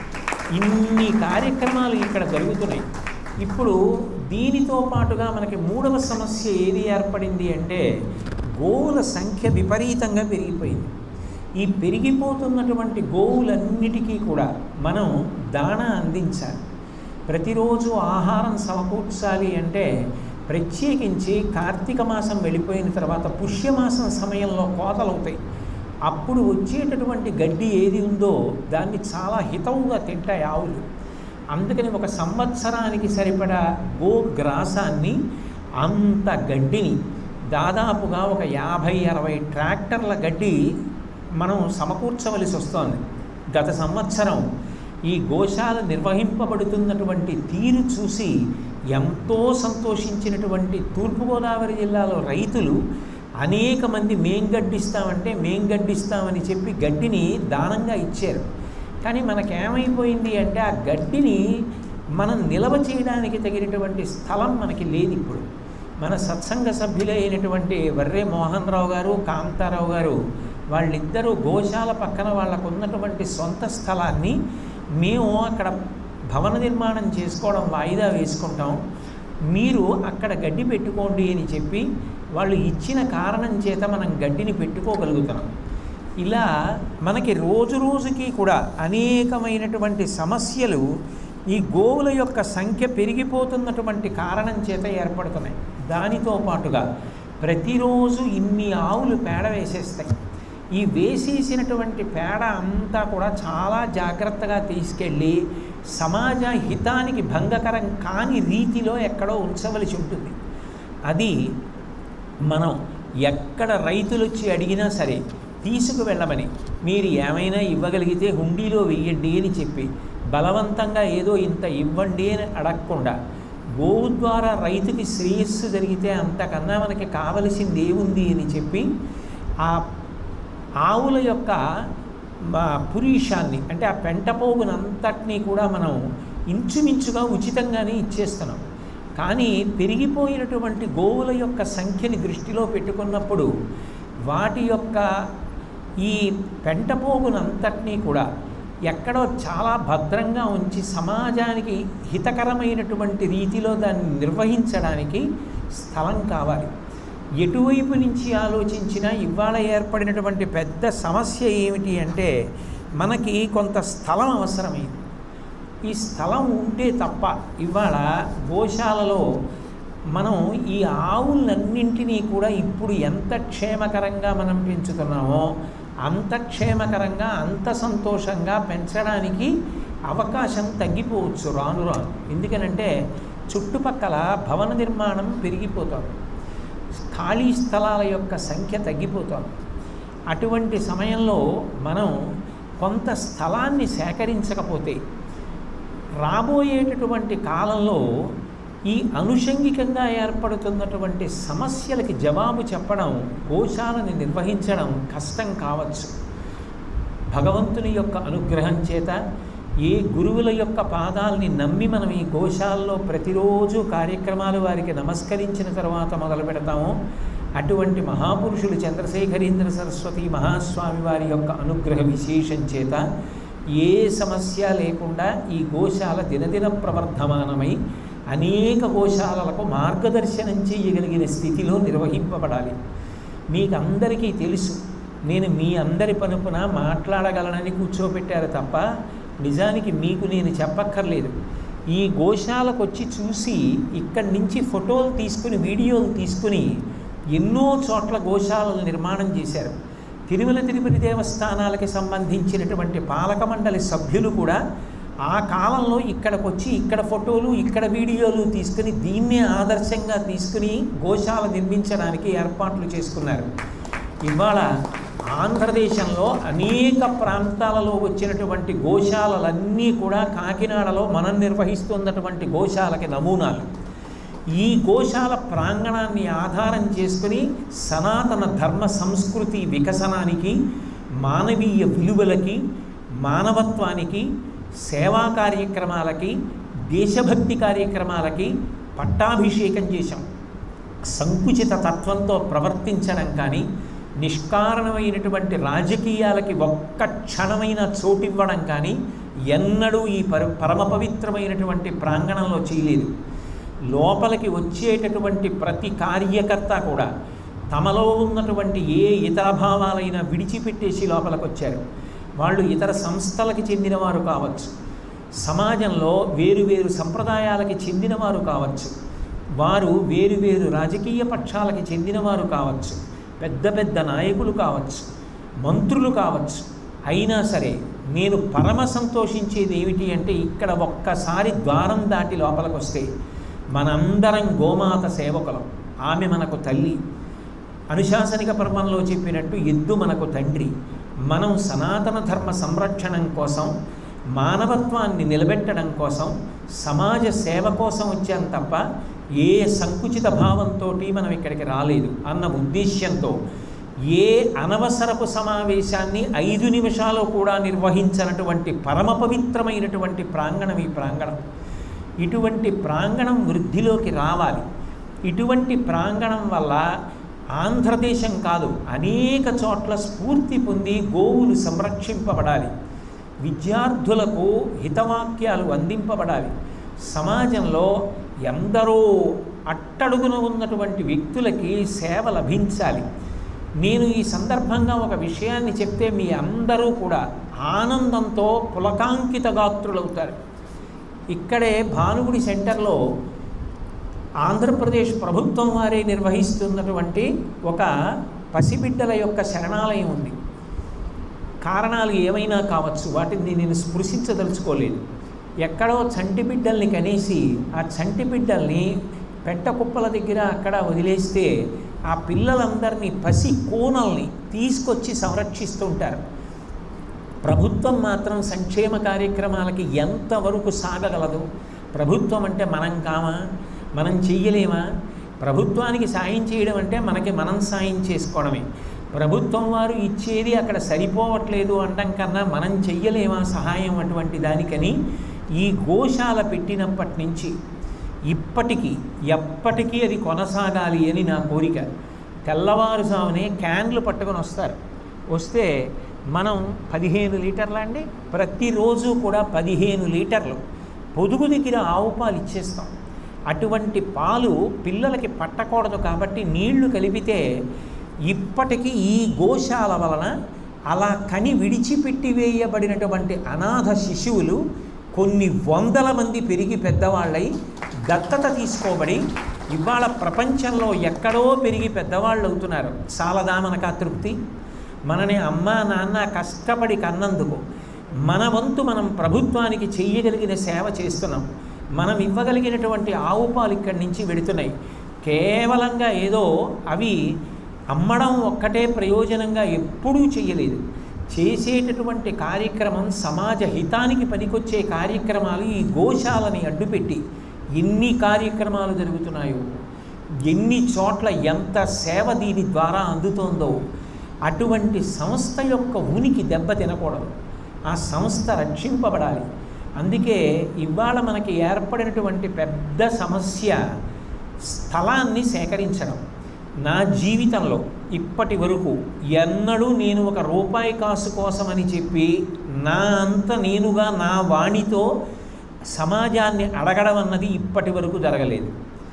ఇన్ని కార్యక్రమాలు ఇక్కడ జరుగుతున్నాయి ఇప్పుడు దీనితో పాటుగా మనకి మూడవ సమస్య ఏది ఏర్పడింది అంటే గోవుల సంఖ్య విపరీతంగా పెరిగిపోయింది ఈ పెరిగిపోతున్నటువంటి గోవులన్నిటికీ కూడా మనం దాణా అందించాలి ప్రతిరోజు ఆహారం సమకూర్చాలి అంటే ప్రత్యేకించి కార్తీక మాసం వెళ్ళిపోయిన తర్వాత పుష్యమాసం సమయంలో కోతలవుతాయి అప్పుడు వచ్చేటటువంటి గడ్డి ఏది ఉందో దాన్ని చాలా హితవుగా తింటాయి ఆవులు అందుకని ఒక సంవత్సరానికి సరిపడా గోగ్రాసాన్ని అంత గడ్డిని దాదాపుగా ఒక యాభై అరవై ట్రాక్టర్ల గడ్డి మనం సమకూర్చవలసి వస్తోంది గత సంవత్సరం ఈ గోశాల నిర్వహింపబడుతున్నటువంటి తీరు చూసి ఎంతో సంతోషించినటువంటి తూర్పుగోదావరి జిల్లాలో రైతులు అనేక మంది మేం గడ్డిస్తామంటే మేం గడ్డిస్తామని చెప్పి గడ్డిని దానంగా ఇచ్చారు కానీ మనకేమైపోయింది అంటే ఆ గడ్డిని మనం నిల్వ చేయడానికి తగినటువంటి స్థలం మనకి లేదు ఇప్పుడు మన సత్సంగ సభ్యులైనటువంటి వర్రే మోహన్ రావు గారు కాంతారావు గారు వాళ్ళిద్దరూ గోశాల పక్కన వాళ్ళకు ఉన్నటువంటి సొంత స్థలాన్ని మేము అక్కడ భవన నిర్మాణం చేసుకోవడం వాయిదా వేసుకుంటాం మీరు అక్కడ గడ్డి పెట్టుకోండి అని చెప్పి వాళ్ళు ఇచ్చిన కారణం చేత మనం గడ్డిని పెట్టుకోగలుగుతున్నాం ఇలా మనకి రోజు రోజుకి కూడా అనేకమైనటువంటి సమస్యలు ఈ గోవుల యొక్క సంఖ్య పెరిగిపోతున్నటువంటి కారణం చేత ఏర్పడుతున్నాయి దానితో పాటుగా ప్రతిరోజు ఇన్ని ఆవులు పేడ వేసేస్తాయి ఈ వేసేసినటువంటి పేడ అంతా కూడా చాలా జాగ్రత్తగా తీసుకెళ్ళి సమాజ హితానికి భంగకరం కాని రీతిలో ఎక్కడో ఉంచవలసి ఉంటుంది అది మనం ఎక్కడ రైతులు వచ్చి అడిగినా సరే తీసుకువెళ్ళమని మీరు ఏమైనా ఇవ్వగలిగితే హుండీలో వెయ్యండి అని చెప్పి బలవంతంగా ఏదో ఇంత ఇవ్వండి అని అడగకుండా గోవు ద్వారా రైతుకి శ్రేయస్సు జరిగితే అంతకన్నా మనకి కావలసింది ఏముంది అని చెప్పి ఆ ఆవుల యొక్క పురీషాన్ని అంటే ఆ పెంటపోగునంతటినీ కూడా మనం ఇంచుమించుగా ఉచితంగానే ఇచ్చేస్తున్నాం కానీ పెరిగిపోయినటువంటి గోవుల యొక్క సంఖ్యని దృష్టిలో పెట్టుకున్నప్పుడు వాటి యొక్క ఈ పెంటపోగునంతటినీ కూడా ఎక్కడో చాలా భద్రంగా ఉంచి సమాజానికి హితకరమైనటువంటి రీతిలో దాన్ని నిర్వహించడానికి స్థలం కావాలి ఎటువైపు నుంచి ఆలోచించినా ఇవాళ ఏర్పడినటువంటి పెద్ద సమస్య ఏమిటి అంటే మనకి కొంత స్థలం అవసరమైంది ఈ స్థలం ఉంటే తప్ప ఇవాళ గోశాలలో మనం ఈ ఆవులన్నింటినీ కూడా ఇప్పుడు ఎంత క్షేమకరంగా మనం పెంచుతున్నామో అంత క్షేమకరంగా అంత సంతోషంగా పెంచడానికి అవకాశం తగ్గిపోవచ్చు రాను రాను ఎందుకనంటే చుట్టుపక్కల భవన నిర్మాణం పెరిగిపోతుంది ఖాళీ స్థలాల యొక్క సంఖ్య తగ్గిపోతుంది అటువంటి సమయంలో మనం కొంత స్థలాన్ని సేకరించకపోతే రాబోయేటటువంటి కాలంలో ఈ అనుషంగికంగా ఏర్పడుతున్నటువంటి సమస్యలకి జవాబు చెప్పడం గోశాలని నిర్వహించడం కష్టం కావచ్చు భగవంతుని యొక్క అనుగ్రహం చేత ఏ గురువుల యొక్క పాదాలని నమ్మి మనం ఈ గోశాలలో ప్రతిరోజు కార్యక్రమాలు వారికి నమస్కరించిన తర్వాత మొదలు పెడతామో అటువంటి మహాపురుషులు చంద్రశేఖరేంద్ర సరస్వతి మహాస్వామి వారి యొక్క అనుగ్రహ విశేషం చేత ఏ సమస్య లేకుండా ఈ గోశాల దినదిన ప్రవర్ధమానమై అనేక గోశాలలకు మార్గదర్శనం చేయగలిగిన స్థితిలో నిర్వహింపబడాలి మీకు అందరికీ తెలుసు నేను మీ అందరి పనుపున మాట్లాడగలనని కూర్చోబెట్టారు తప్ప నిజానికి మీకు నేను చెప్పక్కర్లేదు ఈ గోశాలకు వచ్చి చూసి ఇక్కడి నుంచి ఫోటోలు తీసుకుని వీడియోలు తీసుకుని ఎన్నో చోట్ల గోశాలలు నిర్మాణం చేశారు తిరుమల తిరుపతి దేవస్థానాలకి సంబంధించినటువంటి పాలక మండలి సభ్యులు కూడా ఆ కాలంలో ఇక్కడికి వచ్చి ఇక్కడ ఫోటోలు ఇక్కడ వీడియోలు తీసుకుని దీన్నే ఆదర్శంగా తీసుకుని గోశాల నిర్మించడానికి ఏర్పాట్లు చేసుకున్నారు ఇవాళ ఆంధ్రదేశంలో అనేక ప్రాంతాలలో వచ్చినటువంటి గోశాలలన్నీ కూడా కాకినాడలో మనం నిర్వహిస్తున్నటువంటి గోశాలకి నమూనాలు ఈ గోశాల ప్రాంగణాన్ని ఆధారం చేసుకుని సనాతన ధర్మ సంస్కృతి వికసనానికి మానవీయ విలువలకి మానవత్వానికి సేవా కార్యక్రమాలకి దేశభక్తి కార్యక్రమాలకి పట్టాభిషేకం చేశాం సంకుచిత తత్వంతో ప్రవర్తించడం కానీ నిష్కారణమైనటువంటి రాజకీయాలకి ఒక్క క్షణమైన చోటివ్వడం కానీ ఎన్నడూ ఈ పర పరమ పవిత్రమైనటువంటి ప్రాంగణంలో చేయలేదు లోపలికి వచ్చేటటువంటి ప్రతి కార్యకర్త కూడా తమలో ఉన్నటువంటి ఏ ఇతర భావాలైనా విడిచిపెట్టేసి లోపలికి వచ్చారు వాళ్ళు ఇతర సంస్థలకి చెందినవారు కావచ్చు సమాజంలో వేరు వేరు సంప్రదాయాలకి చెందినవారు కావచ్చు వారు వేరు వేరు రాజకీయ పక్షాలకి చెందినవారు కావచ్చు పెద్ద పెద్ద నాయకులు కావచ్చు మంత్రులు కావచ్చు అయినా సరే నేను పరమ సంతోషించేది ఏమిటి అంటే ఇక్కడ ఒక్కసారి ద్వారం దాటి లోపలికి వస్తే మనందరం గోమాత సేవకులం ఆమె మనకు తల్లి అనుశాసనిక పర్వంలో చెప్పినట్టు ఎద్దు మనకు తండ్రి మనం సనాతన ధర్మ సంరక్షణం కోసం మానవత్వాన్ని నిలబెట్టడం కోసం సమాజ సేవ కోసం వచ్చాం తప్ప ఏ సంకుచిత భావంతో మనం ఇక్కడికి రాలేదు అన్న ఉద్దేశ్యంతో ఏ అనవసరపు సమావేశాన్ని ఐదు నిమిషాలు కూడా నిర్వహించినటువంటి పరమ పవిత్రమైనటువంటి ప్రాంగణం ఈ ప్రాంగణం ఇటువంటి ప్రాంగణం వృద్ధిలోకి రావాలి ఇటువంటి ప్రాంగణం వల్ల ఆంధ్రదేశం కాదు అనేక చోట్ల స్ఫూర్తి పొంది గోవులు సంరక్షింపబడాలి విద్యార్థులకు హితవాక్యాలు అందింపబడాలి సమాజంలో ఎందరో అట్టడుగున ఉన్నటువంటి వ్యక్తులకి సేవ లభించాలి నేను ఈ సందర్భంగా ఒక విషయాన్ని చెప్తే మీ అందరూ కూడా ఆనందంతో పులకాంకిత గాత్రులవుతారు ఇక్కడే భానుగుడి సెంటర్లో ఆంధ్రప్రదేశ్ ప్రభుత్వం వారే నిర్వహిస్తున్నటువంటి ఒక పసిబిడ్డల యొక్క శరణాలయం ఉంది కారణాలు ఏమైనా కావచ్చు వాటిని నేను స్పృశించదలుచుకోలేదు ఎక్కడో చంటి బిడ్డల్ని కనేసి ఆ చంటి బిడ్డల్ని పెట్ట కుప్పల దగ్గర అక్కడ వదిలేస్తే ఆ పిల్లలందరినీ పసి కోనల్ని తీసుకొచ్చి సంరక్షిస్తుంటారు ప్రభుత్వం మాత్రం సంక్షేమ కార్యక్రమాలకి ఎంతవరకు సాగగలదు ప్రభుత్వం అంటే మనం కామా మనం చెయ్యలేమా ప్రభుత్వానికి సాయం చేయడం అంటే మనకి మనం సాయం చేసుకోవడమే ప్రభుత్వం వారు ఇచ్చేది అక్కడ సరిపోవట్లేదు అనడం కన్నా మనం చెయ్యలేమా సహాయం అటువంటి దానికని ఈ గోశాల పెట్టినప్పటి నుంచి ఇప్పటికీ ఎప్పటికీ అది కొనసాగాలి అని నా కోరిక తెల్లవారుజామునే క్యాన్లు పట్టుకొని వస్తారు వస్తే మనం పదిహేను లీటర్లు అండి ప్రతిరోజు కూడా పదిహేను లీటర్లు పొదుగు దగ్గర ఆవు పాలు ఇచ్చేస్తాం అటువంటి పాలు పిల్లలకి పట్టకూడదు కాబట్టి నీళ్లు కలిపితే ఇప్పటికీ ఈ గోశాల వలన అలా కని విడిచిపెట్టి వేయబడినటువంటి అనాథ శిశువులు కొన్ని వందల మంది పెరిగి పెద్దవాళ్ళై దత్తత తీసుకోబడి ఇవాళ ప్రపంచంలో ఎక్కడో పెరిగి పెద్దవాళ్ళు అవుతున్నారు చాలదా మనకు ఆ తృప్తి మనని అమ్మ నాన్న కష్టపడి కన్నందుకు మన వంతు మనం ప్రభుత్వానికి చెయ్యగలిగిన సేవ చేస్తున్నాం మనం ఇవ్వగలిగినటువంటి ఆవు పాలు ఇక్కడి నుంచి వెడుతున్నాయి కేవలంగా ఏదో అవి అమ్మడం ఒక్కటే ప్రయోజనంగా ఎప్పుడూ చేయలేదు చేసేటటువంటి కార్యక్రమం సమాజ హితానికి పనికొచ్చే కార్యక్రమాలు ఈ గోశాలని అడ్డుపెట్టి ఎన్ని కార్యక్రమాలు జరుగుతున్నాయో ఎన్ని చోట్ల ఎంత సేవ దీని ద్వారా అందుతోందో అటువంటి సంస్థ యొక్క ఉనికి దెబ్బ తినకూడదు ఆ సంస్థ రక్షింపబడాలి అందుకే ఇవాళ మనకి ఏర్పడినటువంటి పెద్ద సమస్య స్థలాన్ని సేకరించడం నా జీవితంలో ఇప్పటి వరకు ఎన్నడూ నేను ఒక రూపాయి కాసు కోసమని చెప్పి నా అంత నేనుగా నా వాణితో సమాజాన్ని అడగడం అన్నది ఇప్పటి వరకు జరగలేదు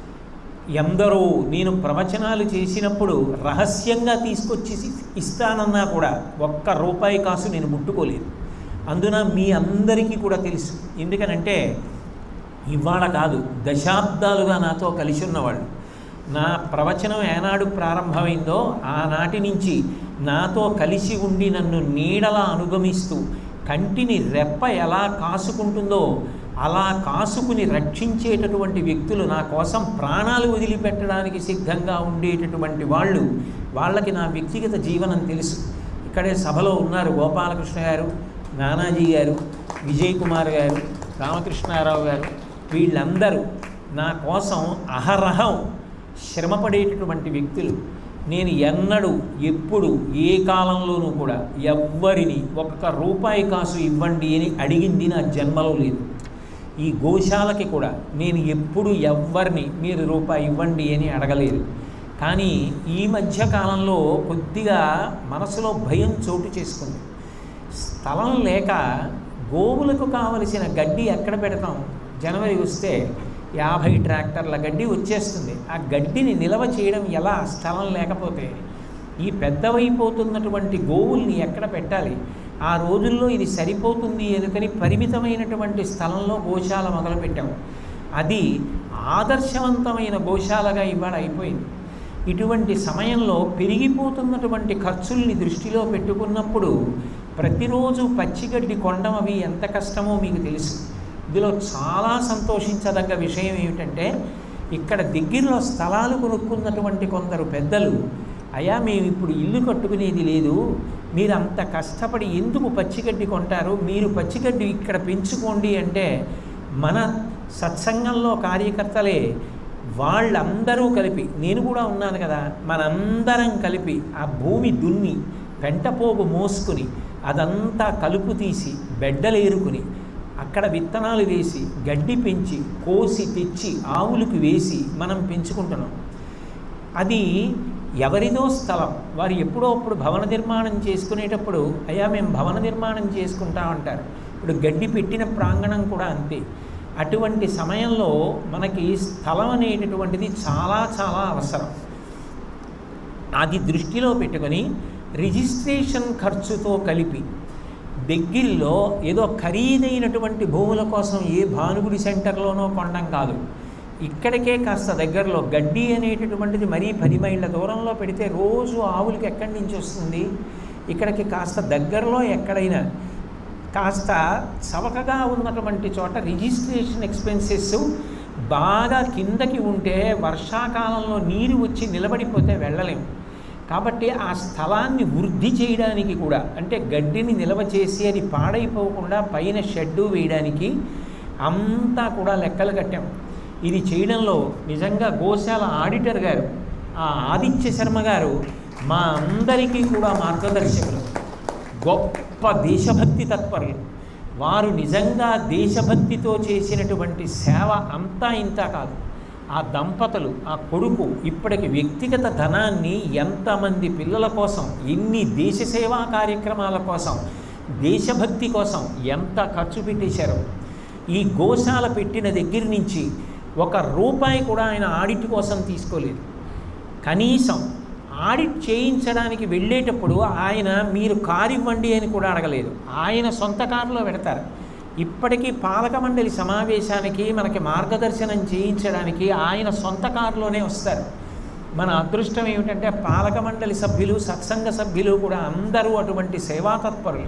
ఎందరో నేను ప్రవచనాలు చేసినప్పుడు రహస్యంగా తీసుకొచ్చి ఇస్తానన్నా కూడా ఒక్క రూపాయి కాసు నేను ముట్టుకోలేదు అందున మీ అందరికీ కూడా తెలుసు ఎందుకనంటే ఇవాళ కాదు దశాబ్దాలుగా నాతో కలిసి ఉన్నవాళ్ళు నా ప్రవచనం ఏనాడు ప్రారంభమైందో ఆనాటి నుంచి నాతో కలిసి ఉండి నన్ను నీడలా అనుగమిస్తూ కంటిని రెప్ప ఎలా కాసుకుంటుందో అలా కాసుకుని రక్షించేటటువంటి వ్యక్తులు నా కోసం ప్రాణాలు వదిలిపెట్టడానికి సిద్ధంగా ఉండేటటువంటి వాళ్ళు వాళ్ళకి నా వ్యక్తిగత జీవనం తెలుసు ఇక్కడే సభలో ఉన్నారు గోపాలకృష్ణ గారు నానాజీ గారు విజయ్ కుమార్ గారు రామకృష్ణారావు గారు వీళ్ళందరూ నా కోసం అహరహం శ్రమపడేటటువంటి వ్యక్తులు నేను ఎన్నడూ ఎప్పుడు ఏ కాలంలోనూ కూడా ఎవ్వరిని ఒక్క రూపాయి కాసు ఇవ్వండి అని అడిగింది నా జన్మలో లేదు ఈ గోశాలకి కూడా నేను ఎప్పుడు ఎవ్వరిని మీరు రూపాయి ఇవ్వండి అని అడగలేదు కానీ ఈ మధ్య కాలంలో కొద్దిగా మనసులో భయం చోటు చేసుకుంది స్థలం లేక గోవులకు కావలసిన గడ్డి ఎక్కడ పెడతాం జనవరి వస్తే యాభై ట్రాక్టర్ల గడ్డి వచ్చేస్తుంది ఆ గడ్డిని నిల్వ చేయడం ఎలా స్థలం లేకపోతే ఈ పెద్దవైపోతున్నటువంటి గోవుల్ని ఎక్కడ పెట్టాలి ఆ రోజుల్లో ఇది సరిపోతుంది ఎందుకని పరిమితమైనటువంటి స్థలంలో గోశాల మొదలుపెట్టాము అది ఆదర్శవంతమైన గోశాలగా ఇవాళ అయిపోయింది ఇటువంటి సమయంలో పెరిగిపోతున్నటువంటి ఖర్చుల్ని దృష్టిలో పెట్టుకున్నప్పుడు ప్రతిరోజు పచ్చిగడ్డి కొండం అవి ఎంత కష్టమో మీకు తెలుసు ఇందులో చాలా సంతోషించదగ్గ విషయం ఏమిటంటే ఇక్కడ దగ్గరలో స్థలాలు కొనుక్కున్నటువంటి కొందరు పెద్దలు అయా మేము ఇప్పుడు ఇల్లు కట్టుకునేది లేదు మీరు అంత కష్టపడి ఎందుకు పచ్చిగడ్డి కొంటారు మీరు పచ్చిగడ్డి ఇక్కడ పెంచుకోండి అంటే మన సత్సంగంలో కార్యకర్తలే వాళ్ళందరూ కలిపి నేను కూడా ఉన్నాను కదా మనందరం కలిపి ఆ భూమి దున్ని పెంటపోగు మోసుకుని అదంతా కలుపు తీసి బెడ్డలు ఏరుకుని అక్కడ విత్తనాలు వేసి గడ్డి పెంచి కోసి తెచ్చి ఆవులకు వేసి మనం పెంచుకుంటున్నాం అది ఎవరిదో స్థలం వారు ఎప్పుడో అప్పుడు భవన నిర్మాణం చేసుకునేటప్పుడు అయ్యా మేము భవన నిర్మాణం చేసుకుంటాం అంటారు ఇప్పుడు గడ్డి పెట్టిన ప్రాంగణం కూడా అంతే అటువంటి సమయంలో మనకి స్థలం అనేటటువంటిది చాలా చాలా అవసరం అది దృష్టిలో పెట్టుకొని రిజిస్ట్రేషన్ ఖర్చుతో కలిపి దగ్గరలో ఏదో ఖరీదైనటువంటి భూముల కోసం ఏ భానుగుడి సెంటర్లోనో కొనడం కాదు ఇక్కడికే కాస్త దగ్గరలో గడ్డి అనేటటువంటిది మరీ పది మైళ్ళ దూరంలో పెడితే రోజు ఆవులకి ఎక్కడి నుంచి వస్తుంది ఇక్కడికి కాస్త దగ్గరలో ఎక్కడైనా కాస్త చవకగా ఉన్నటువంటి చోట రిజిస్ట్రేషన్ ఎక్స్పెన్సెస్ బాగా కిందకి ఉంటే వర్షాకాలంలో నీరు వచ్చి నిలబడిపోతే వెళ్ళలేము కాబట్టి ఆ స్థలాన్ని వృద్ధి చేయడానికి కూడా అంటే గడ్డిని నిల్వ చేసి అది పాడైపోకుండా పైన షెడ్డు వేయడానికి అంతా కూడా లెక్కలు కట్టాం ఇది చేయడంలో నిజంగా గోశాల ఆడిటర్ గారు ఆ ఆదిత్య శర్మ గారు మా అందరికీ కూడా మార్గదర్శకులు గొప్ప దేశభక్తి తత్పరులు వారు నిజంగా దేశభక్తితో చేసినటువంటి సేవ అంతా ఇంత కాదు ఆ దంపతులు ఆ కొడుకు ఇప్పటికి వ్యక్తిగత ధనాన్ని ఎంతమంది పిల్లల కోసం ఎన్ని దేశ సేవా కార్యక్రమాల కోసం దేశభక్తి కోసం ఎంత ఖర్చు పెట్టేశారో ఈ గోశాల పెట్టిన దగ్గర నుంచి ఒక రూపాయి కూడా ఆయన ఆడిట్ కోసం తీసుకోలేదు కనీసం ఆడిట్ చేయించడానికి వెళ్ళేటప్పుడు ఆయన మీరు కారు ఇవ్వండి అని కూడా అడగలేదు ఆయన సొంత కారులో పెడతారు ఇప్పటికీ పాలక మండలి సమావేశానికి మనకి మార్గదర్శనం చేయించడానికి ఆయన సొంత కారులోనే వస్తారు మన అదృష్టం ఏమిటంటే పాలక మండలి సభ్యులు సత్సంగ సభ్యులు కూడా అందరూ అటువంటి సేవా తత్పరులు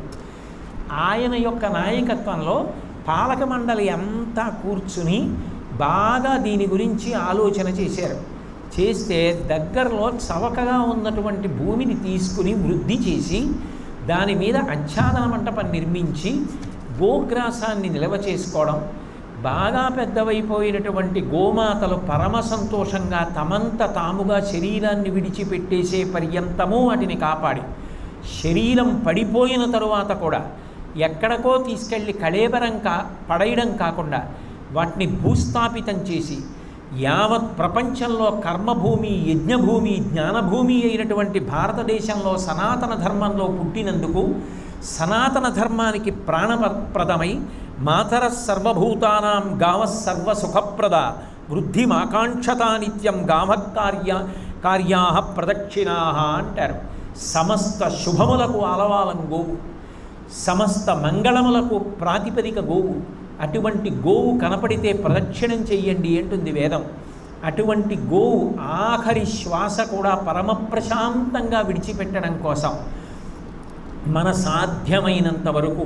ఆయన యొక్క నాయకత్వంలో పాలక మండలి అంతా కూర్చుని బాగా దీని గురించి ఆలోచన చేశారు చేస్తే దగ్గరలో చవకగా ఉన్నటువంటి భూమిని తీసుకుని వృద్ధి చేసి దాని మీద ఆచ్ఛాదన మంటపం నిర్మించి గోగ్రాసాన్ని నిల్వ చేసుకోవడం బాగా పెద్దవైపోయినటువంటి గోమాతలు పరమ సంతోషంగా తమంత తాముగా శరీరాన్ని విడిచిపెట్టేసే పర్యంతము వాటిని కాపాడి శరీరం పడిపోయిన తరువాత కూడా ఎక్కడికో తీసుకెళ్ళి కళేబరం కా పడేయడం కాకుండా వాటిని భూస్థాపితం చేసి యావత్ ప్రపంచంలో కర్మభూమి యజ్ఞభూమి జ్ఞానభూమి అయినటువంటి భారతదేశంలో సనాతన ధర్మంలో పుట్టినందుకు సనాతన ధర్మానికి ప్రాణప్రదమై మాతర సర్వభూతానాం గావ సర్వసుఖప్రద వృద్ధిమాకాంక్షతా నిత్యం గామకార్య కార్యా ప్రదక్షిణా అంటారు సమస్త శుభములకు ఆలవాలం గోవు సమస్త మంగళములకు ప్రాతిపదిక గోవు అటువంటి గోవు కనపడితే ప్రదక్షిణం చెయ్యండి అంటుంది వేదం అటువంటి గోవు ఆఖరి శ్వాస కూడా పరమ ప్రశాంతంగా విడిచిపెట్టడం కోసం మన సాధ్యమైనంత వరకు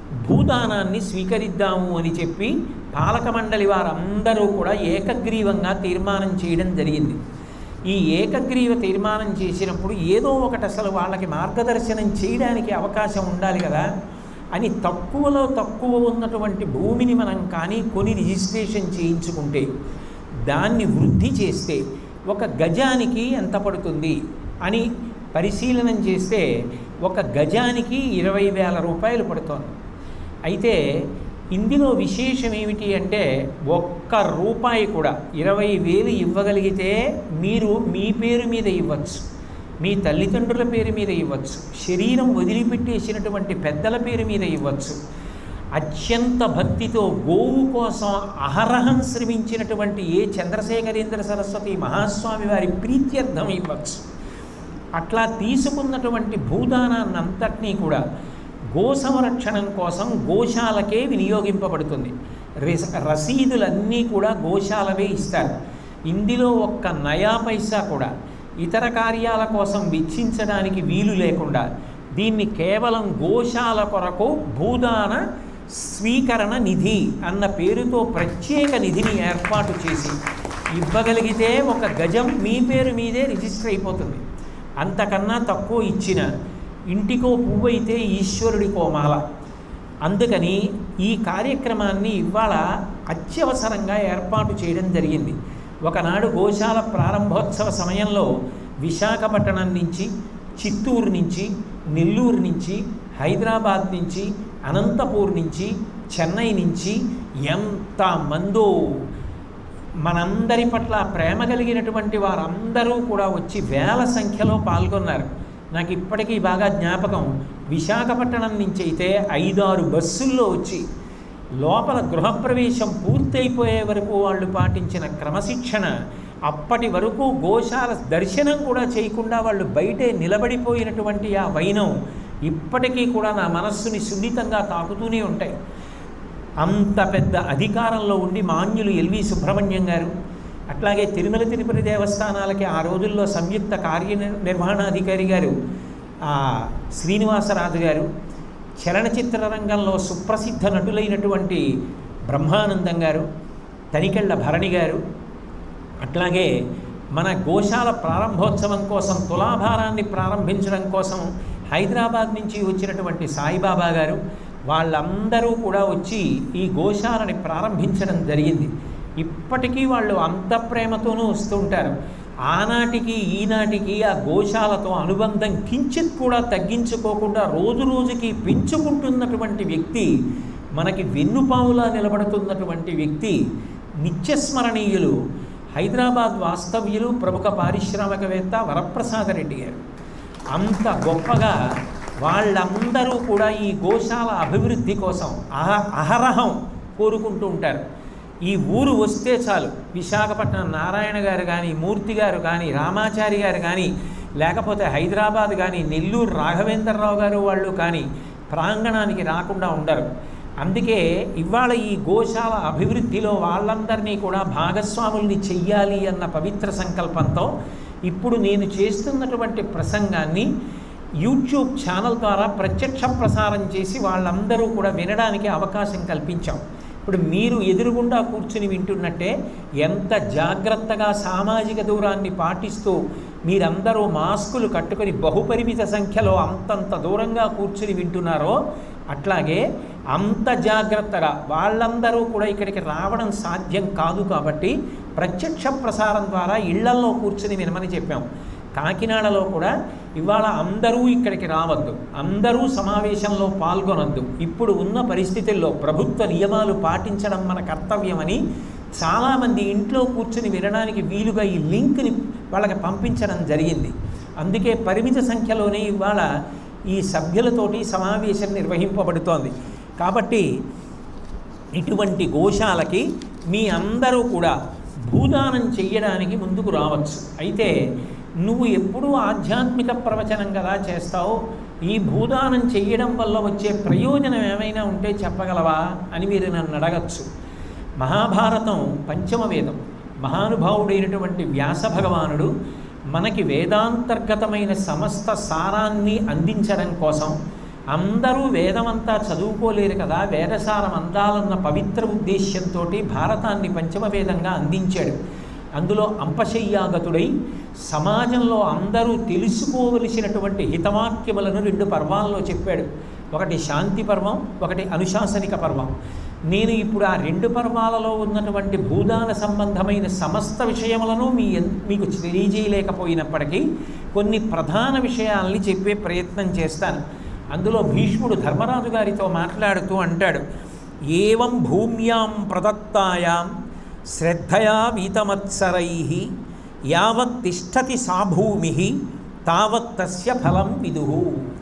భూదానాన్ని స్వీకరిద్దాము అని చెప్పి పాలక మండలి వారందరూ కూడా ఏకగ్రీవంగా తీర్మానం చేయడం జరిగింది ఈ ఏకగ్రీవ తీర్మానం చేసినప్పుడు ఏదో ఒకటి అసలు వాళ్ళకి మార్గదర్శనం చేయడానికి అవకాశం ఉండాలి కదా అని తక్కువలో తక్కువ ఉన్నటువంటి భూమిని మనం కానీ కొని రిజిస్ట్రేషన్ చేయించుకుంటే దాన్ని వృద్ధి చేస్తే ఒక గజానికి ఎంత పడుతుంది అని పరిశీలనం చేస్తే ఒక గజానికి ఇరవై వేల రూపాయలు పడుతోంది అయితే ఇందులో విశేషం ఏమిటి అంటే ఒక్క రూపాయి కూడా ఇరవై వేలు ఇవ్వగలిగితే మీరు మీ పేరు మీద ఇవ్వచ్చు మీ తల్లిదండ్రుల పేరు మీద ఇవ్వచ్చు శరీరం వదిలిపెట్టేసినటువంటి పెద్దల పేరు మీద ఇవ్వచ్చు అత్యంత భక్తితో గోవు కోసం అహరహం శ్రమించినటువంటి ఏ చంద్రశేఖరేంద్ర సరస్వతి మహాస్వామి వారి ప్రీత్యర్థం ఇవ్వచ్చు అట్లా తీసుకున్నటువంటి భూదానాన్ని అంతటినీ కూడా గో సంరక్షణం కోసం గోశాలకే వినియోగింపబడుతుంది రిస రసీదులన్నీ కూడా గోశాలవే ఇస్తారు ఇందులో ఒక్క నయా పైసా కూడా ఇతర కార్యాల కోసం వెచ్చించడానికి వీలు లేకుండా దీన్ని కేవలం గోశాల కొరకు భూదాన స్వీకరణ నిధి అన్న పేరుతో ప్రత్యేక నిధిని ఏర్పాటు చేసి ఇవ్వగలిగితే ఒక గజం మీ పేరు మీదే రిజిస్టర్ అయిపోతుంది అంతకన్నా తక్కువ ఇచ్చిన ఇంటికో పువ్వు అయితే ఈశ్వరుడికో మాల అందుకని ఈ కార్యక్రమాన్ని ఇవాళ అత్యవసరంగా ఏర్పాటు చేయడం జరిగింది ఒకనాడు గోశాల ప్రారంభోత్సవ సమయంలో విశాఖపట్నం నుంచి చిత్తూరు నుంచి నెల్లూరు నుంచి హైదరాబాద్ నుంచి అనంతపూర్ నుంచి చెన్నై నుంచి ఎంత మందో మనందరి పట్ల ప్రేమ కలిగినటువంటి వారందరూ కూడా వచ్చి వేల సంఖ్యలో పాల్గొన్నారు నాకు ఇప్పటికీ బాగా జ్ఞాపకం విశాఖపట్నం నుంచి అయితే ఐదారు బస్సుల్లో వచ్చి లోపల గృహప్రవేశం పూర్తయిపోయే వరకు వాళ్ళు పాటించిన క్రమశిక్షణ అప్పటి వరకు గోశాల దర్శనం కూడా చేయకుండా వాళ్ళు బయటే నిలబడిపోయినటువంటి ఆ వైనం ఇప్పటికీ కూడా నా మనస్సుని సున్నితంగా తాకుతూనే ఉంటాయి అంత పెద్ద అధికారంలో ఉండి మాన్యులు ఎల్వి సుబ్రహ్మణ్యం గారు అట్లాగే తిరుమల తిరుపతి దేవస్థానాలకి ఆ రోజుల్లో సంయుక్త కార్యనిర్వహణాధికారి గారు ఆ, శ్రీనివాసరాజు గారు చలనచిత్ర రంగంలో సుప్రసిద్ధ నటులైనటువంటి బ్రహ్మానందం గారు తనికెళ్ళ భరణి గారు అట్లాగే మన గోశాల ప్రారంభోత్సవం కోసం తులాభారాన్ని ప్రారంభించడం కోసం హైదరాబాద్ నుంచి వచ్చినటువంటి సాయిబాబా గారు వాళ్ళందరూ కూడా వచ్చి ఈ గోశాలని ప్రారంభించడం జరిగింది ఇప్పటికీ వాళ్ళు అంత ప్రేమతోనూ వస్తుంటారు ఆనాటికి ఈనాటికి ఆ గోశాలతో అనుబంధం కించిత్ కూడా తగ్గించుకోకుండా రోజు రోజుకి పెంచుకుంటున్నటువంటి వ్యక్తి మనకి వెన్నుపావులా నిలబడుతున్నటువంటి వ్యక్తి నిత్యస్మరణీయులు హైదరాబాద్ వాస్తవ్యులు ప్రముఖ పారిశ్రామికవేత్త వరప్రసాదరెడ్డి గారు అంత గొప్పగా వాళ్ళందరూ కూడా ఈ గోశాల అభివృద్ధి కోసం అహ అహరహం కోరుకుంటూ ఉంటారు ఈ ఊరు వస్తే చాలు విశాఖపట్నం నారాయణ గారు కానీ మూర్తి గారు కానీ రామాచారి గారు కానీ లేకపోతే హైదరాబాద్ కానీ నెల్లూరు రాఘవేంద్రరావు గారు వాళ్ళు కానీ ప్రాంగణానికి రాకుండా ఉండరు అందుకే ఇవాళ ఈ గోశాల అభివృద్ధిలో వాళ్ళందరినీ కూడా భాగస్వాముల్ని చెయ్యాలి అన్న పవిత్ర సంకల్పంతో ఇప్పుడు నేను చేస్తున్నటువంటి ప్రసంగాన్ని యూట్యూబ్ ఛానల్ ద్వారా ప్రత్యక్ష ప్రసారం చేసి వాళ్ళందరూ కూడా వినడానికి అవకాశం కల్పించాం ఇప్పుడు మీరు ఎదురుగుండా కూర్చుని వింటున్నట్టే ఎంత జాగ్రత్తగా సామాజిక దూరాన్ని పాటిస్తూ మీరందరూ మాస్కులు కట్టుకొని బహుపరిమిత సంఖ్యలో అంతంత దూరంగా కూర్చుని వింటున్నారో అట్లాగే అంత జాగ్రత్తగా వాళ్ళందరూ కూడా ఇక్కడికి రావడం సాధ్యం కాదు కాబట్టి ప్రత్యక్ష ప్రసారం ద్వారా ఇళ్లల్లో కూర్చుని వినమని చెప్పాం కాకినాడలో కూడా ఇవాళ అందరూ ఇక్కడికి రావద్దు అందరూ సమావేశంలో పాల్గొనొద్దు ఇప్పుడు ఉన్న పరిస్థితుల్లో ప్రభుత్వ నియమాలు పాటించడం మన కర్తవ్యమని చాలామంది ఇంట్లో కూర్చుని వినడానికి వీలుగా ఈ లింక్ని వాళ్ళకి పంపించడం జరిగింది అందుకే పరిమిత సంఖ్యలోనే ఇవాళ ఈ సభ్యులతోటి సమావేశం నిర్వహింపబడుతోంది కాబట్టి ఇటువంటి గోశాలకి మీ అందరూ కూడా భూదానం చెయ్యడానికి ముందుకు రావచ్చు అయితే నువ్వు ఎప్పుడూ ఆధ్యాత్మిక ప్రవచనం కదా చేస్తావు ఈ భూదానం చెయ్యడం వల్ల వచ్చే ప్రయోజనం ఏమైనా ఉంటే చెప్పగలవా అని మీరు నన్ను అడగచ్చు మహాభారతం పంచమ వేదం మహానుభావుడైనటువంటి వ్యాస భగవానుడు మనకి వేదాంతర్గతమైన సమస్త సారాన్ని అందించడం కోసం అందరూ వేదమంతా చదువుకోలేరు కదా వేదసారం అందాలన్న పవిత్ర ఉద్దేశ్యంతో భారతాన్ని పంచమ వేదంగా అందించాడు అందులో అంపశయ్యాగతుడై సమాజంలో అందరూ తెలుసుకోవలసినటువంటి హితవాక్యములను రెండు పర్వాల్లో చెప్పాడు ఒకటి శాంతి పర్వం ఒకటి అనుశాసనిక పర్వం నేను ఇప్పుడు ఆ రెండు పర్వాలలో ఉన్నటువంటి భూదాన సంబంధమైన సమస్త విషయములను మీ మీకు తెలియజేయలేకపోయినప్పటికీ కొన్ని ప్రధాన విషయాల్ని చెప్పే ప్రయత్నం చేస్తాను అందులో భీష్ముడు ధర్మరాజు గారితో మాట్లాడుతూ అంటాడు ఏవం భూమ్యాం ప్రదత్తాయాం శ్రద్ధయా వీతమత్సరై యావత్ తిష్టతి సా భూమి తావత్ తస్య ఫలం విదుహు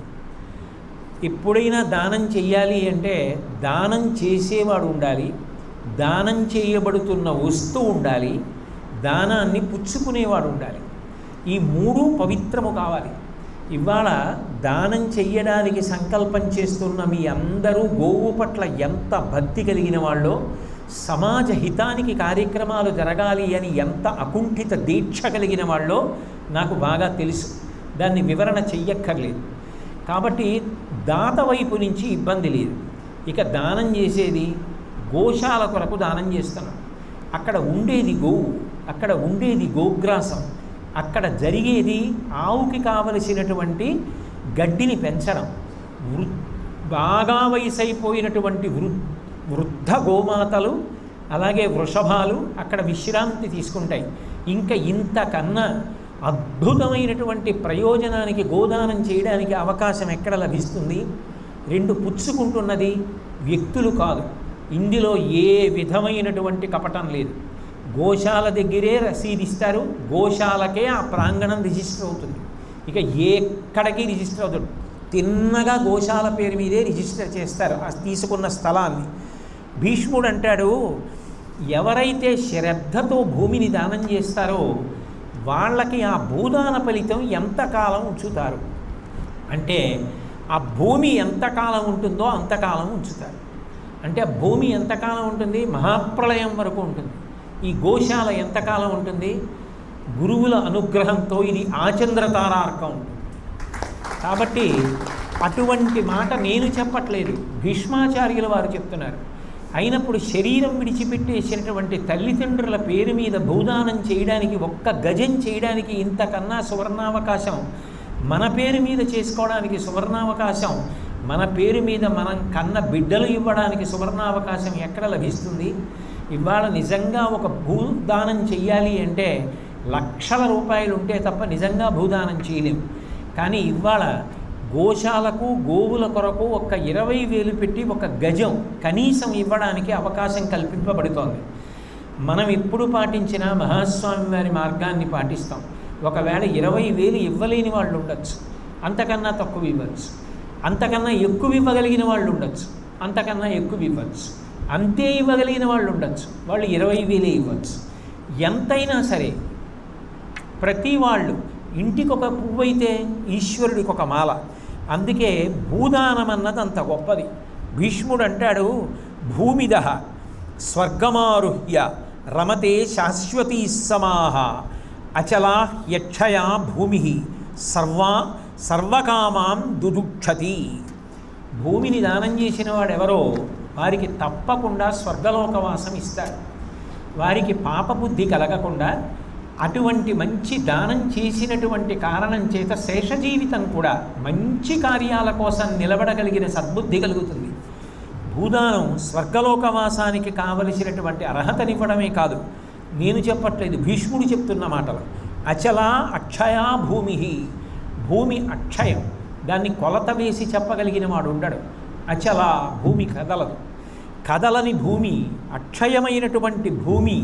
ఎప్పుడైనా దానం చెయ్యాలి అంటే దానం చేసేవాడు ఉండాలి దానం చేయబడుతున్న వస్తువు ఉండాలి దానాన్ని పుచ్చుకునేవాడు ఉండాలి ఈ మూడు పవిత్రము కావాలి ఇవాళ దానం చెయ్యడానికి సంకల్పం చేస్తున్న మీ అందరూ గోవు పట్ల ఎంత భక్తి కలిగిన వాళ్ళో సమాజ హితానికి కార్యక్రమాలు జరగాలి అని ఎంత అకుంఠిత దీక్ష కలిగిన వాళ్ళో నాకు బాగా తెలుసు దాన్ని వివరణ చెయ్యక్కర్లేదు కాబట్టి దాత వైపు నుంచి ఇబ్బంది లేదు ఇక దానం చేసేది గోశాల కొరకు దానం చేస్తున్నాం అక్కడ ఉండేది గోవు అక్కడ ఉండేది గోగ్రాసం అక్కడ జరిగేది ఆవుకి కావలసినటువంటి గడ్డిని పెంచడం వృ బాగా వయసైపోయినటువంటి వృ వృద్ధ గోమాతలు అలాగే వృషభాలు అక్కడ విశ్రాంతి తీసుకుంటాయి ఇంకా ఇంతకన్నా అద్భుతమైనటువంటి ప్రయోజనానికి గోదానం చేయడానికి అవకాశం ఎక్కడ లభిస్తుంది రెండు పుచ్చుకుంటున్నది వ్యక్తులు కాదు ఇందులో ఏ విధమైనటువంటి కపటం లేదు గోశాల దగ్గరే రసీదిస్తారు గోశాలకే ఆ ప్రాంగణం రిజిస్టర్ అవుతుంది ఇక ఎక్కడికి రిజిస్టర్ అవుతుంది తిన్నగా గోశాల పేరు మీదే రిజిస్టర్ చేస్తారు ఆ తీసుకున్న స్థలాన్ని భీష్ముడు అంటాడు ఎవరైతే శ్రద్ధతో భూమిని దానం చేస్తారో వాళ్ళకి ఆ భూదాన ఫలితం ఎంతకాలం ఉంచుతారు అంటే ఆ భూమి ఎంతకాలం ఉంటుందో అంతకాలం ఉంచుతారు అంటే ఆ భూమి ఎంతకాలం ఉంటుంది మహాప్రళయం వరకు ఉంటుంది ఈ గోశాల ఎంతకాలం ఉంటుంది గురువుల అనుగ్రహంతో ఇది ఆచంద్రతారార్కం ఉంటుంది కాబట్టి అటువంటి మాట నేను చెప్పట్లేదు భీష్మాచార్యుల వారు చెప్తున్నారు అయినప్పుడు శరీరం విడిచిపెట్టేసినటువంటి తల్లిదండ్రుల పేరు మీద భూదానం చేయడానికి ఒక్క గజం చేయడానికి ఇంతకన్నా సువర్ణావకాశం మన పేరు మీద చేసుకోవడానికి సువర్ణావకాశం మన పేరు మీద మనం కన్న బిడ్డలు ఇవ్వడానికి సువర్ణావకాశం ఎక్కడ లభిస్తుంది ఇవాళ నిజంగా ఒక భూదానం చెయ్యాలి అంటే లక్షల రూపాయలు ఉంటే తప్ప నిజంగా భూదానం చేయలేం కానీ ఇవాళ గోశాలకు గోవుల కొరకు ఒక ఇరవై వేలు పెట్టి ఒక గజం కనీసం ఇవ్వడానికి అవకాశం కల్పింపబడుతోంది మనం ఎప్పుడు పాటించిన మహాస్వామి వారి మార్గాన్ని పాటిస్తాం ఒకవేళ ఇరవై వేలు ఇవ్వలేని వాళ్ళు ఉండొచ్చు అంతకన్నా తక్కువ ఇవ్వచ్చు అంతకన్నా ఎక్కువ ఇవ్వగలిగిన వాళ్ళు ఉండొచ్చు అంతకన్నా ఎక్కువ ఇవ్వచ్చు అంతే ఇవ్వగలిగిన వాళ్ళు ఉండొచ్చు వాళ్ళు ఇరవై వేలే ఇవ్వచ్చు ఎంతైనా సరే ప్రతి వాళ్ళు ఇంటికి ఒక పువ్వు అయితే ఈశ్వరుడికి ఒక మాల అందుకే భూదానం అన్నది అంత గొప్పది భీష్ముడు అంటాడు భూమిద స్వర్గమారుహ్య రమతే శాశ్వతీ సమాహ అచలా యక్షయా భూమి సర్వా సర్వకామాం దుదుక్షతి భూమిని దానం చేసిన వాడెవరో వారికి తప్పకుండా స్వర్గలోకవాసం ఇస్తాడు వారికి పాపబుద్ధి కలగకుండా అటువంటి మంచి దానం చేసినటువంటి కారణం చేత శేష జీవితం కూడా మంచి కార్యాల కోసం నిలబడగలిగిన సద్బుద్ధి కలుగుతుంది భూదానం స్వర్గలోకవాసానికి కావలసినటువంటి అర్హతనివ్వడమే కాదు నేను చెప్పట్లేదు భీష్ముడు చెప్తున్న మాటలు అచల అక్షయా భూమి భూమి అక్షయం దాన్ని కొలత వేసి చెప్పగలిగిన వాడు ఉండడు అచల భూమి కదలదు కదలని భూమి అక్షయమైనటువంటి భూమి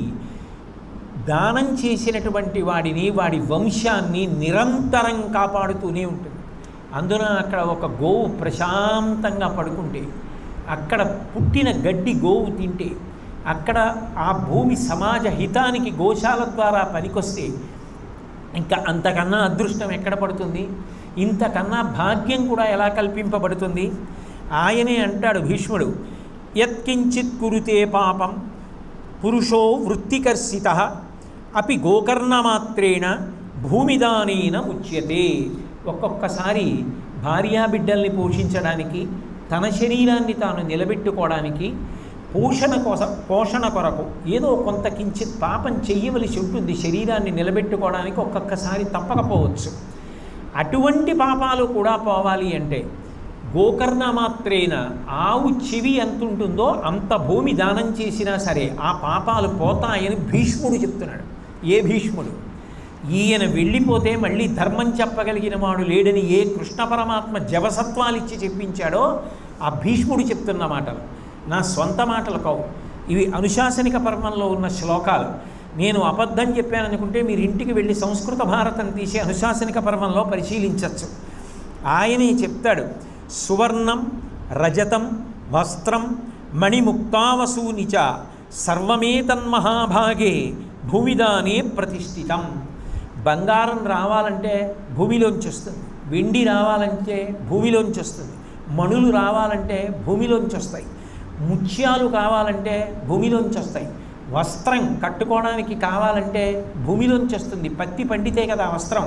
దానం చేసినటువంటి వాడిని వాడి వంశాన్ని నిరంతరం కాపాడుతూనే ఉంటుంది అందున అక్కడ ఒక గోవు ప్రశాంతంగా పడుకుంటే అక్కడ పుట్టిన గడ్డి గోవు తింటే అక్కడ ఆ భూమి సమాజ హితానికి గోశాల ద్వారా పనికొస్తే ఇంకా అంతకన్నా అదృష్టం ఎక్కడ పడుతుంది ఇంతకన్నా భాగ్యం కూడా ఎలా కల్పింపబడుతుంది ఆయనే అంటాడు భీష్ముడు యత్కించిత్ కురుతే పాపం పురుషో వృత్తికర్షిత అపి గోకర్ణమాత్రేణ భూమిదానేన ఉచ్యతే ఒక్కొక్కసారి భార్యాబిడ్డల్ని పోషించడానికి తన శరీరాన్ని తాను నిలబెట్టుకోవడానికి పోషణ కోసం పోషణ కొరకు ఏదో కొంత కించిత్ పాపం చెయ్యవలసి ఉంటుంది శరీరాన్ని నిలబెట్టుకోవడానికి ఒక్కొక్కసారి తప్పకపోవచ్చు అటువంటి పాపాలు కూడా పోవాలి అంటే గోకర్ణ మాత్రేన ఆవు చెవి ఎంత ఉంటుందో అంత భూమి దానం చేసినా సరే ఆ పాపాలు పోతాయని భీష్ముడు చెప్తున్నాడు ఏ భీష్ముడు ఈయన వెళ్ళిపోతే మళ్ళీ ధర్మం చెప్పగలిగిన వాడు లేడని ఏ కృష్ణ పరమాత్మ జవసత్వాలిచ్చి చెప్పించాడో ఆ భీష్ముడు చెప్తున్న మాటలు నా సొంత మాటలు కావు ఇవి అనుశాసనిక పర్వంలో ఉన్న శ్లోకాలు నేను అబద్ధం చెప్పాననుకుంటే మీరు ఇంటికి వెళ్ళి సంస్కృత భారతం తీసి అనుశాసనిక పర్వంలో పరిశీలించవచ్చు ఆయనే చెప్తాడు సువర్ణం రజతం వస్త్రం మణిముక్తావసూని చ సర్వమేతన్మహాభాగే భూమిదానే ప్రతిష్ఠితం బంగారం రావాలంటే భూమిలోంచి వస్తుంది వెండి రావాలంటే భూమిలోంచి వస్తుంది మణులు రావాలంటే భూమిలోంచి వస్తాయి ముత్యాలు కావాలంటే భూమిలోంచి వస్తాయి వస్త్రం కట్టుకోవడానికి కావాలంటే భూమిలోంచి వస్తుంది పత్తి పండితే కదా వస్త్రం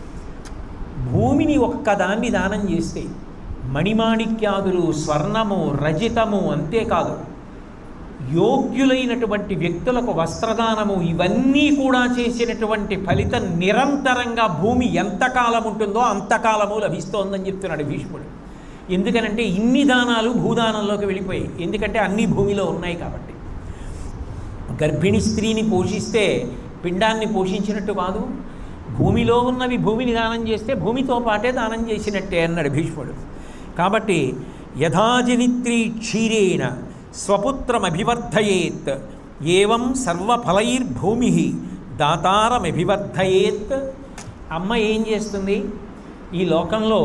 భూమిని ఒక్కదాన్ని దానం చేస్తే మణిమాణిక్యాదులు స్వర్ణము రజితము అంతేకాదు యోగ్యులైనటువంటి వ్యక్తులకు వస్త్రదానము ఇవన్నీ కూడా చేసినటువంటి ఫలితం నిరంతరంగా భూమి ఎంతకాలం ఉంటుందో అంతకాలము లభిస్తోందని చెప్తున్నాడు భీష్ముడు ఎందుకనంటే ఇన్ని దానాలు భూదానంలోకి వెళ్ళిపోయాయి ఎందుకంటే అన్ని భూమిలో ఉన్నాయి కాబట్టి గర్భిణీ స్త్రీని పోషిస్తే పిండాన్ని పోషించినట్టు కాదు భూమిలో ఉన్నవి భూమిని దానం చేస్తే భూమితో పాటే దానం చేసినట్టే అన్నాడు భీష్ముడు కాబట్టి యథాజనిత్రీ క్షీరేణ స్వపుత్రమభివర్ధయేత్ ఏవం సర్వఫలైర్భూమి దాతారమభివర్ధయేత్ అమ్మ ఏం చేస్తుంది ఈ లోకంలో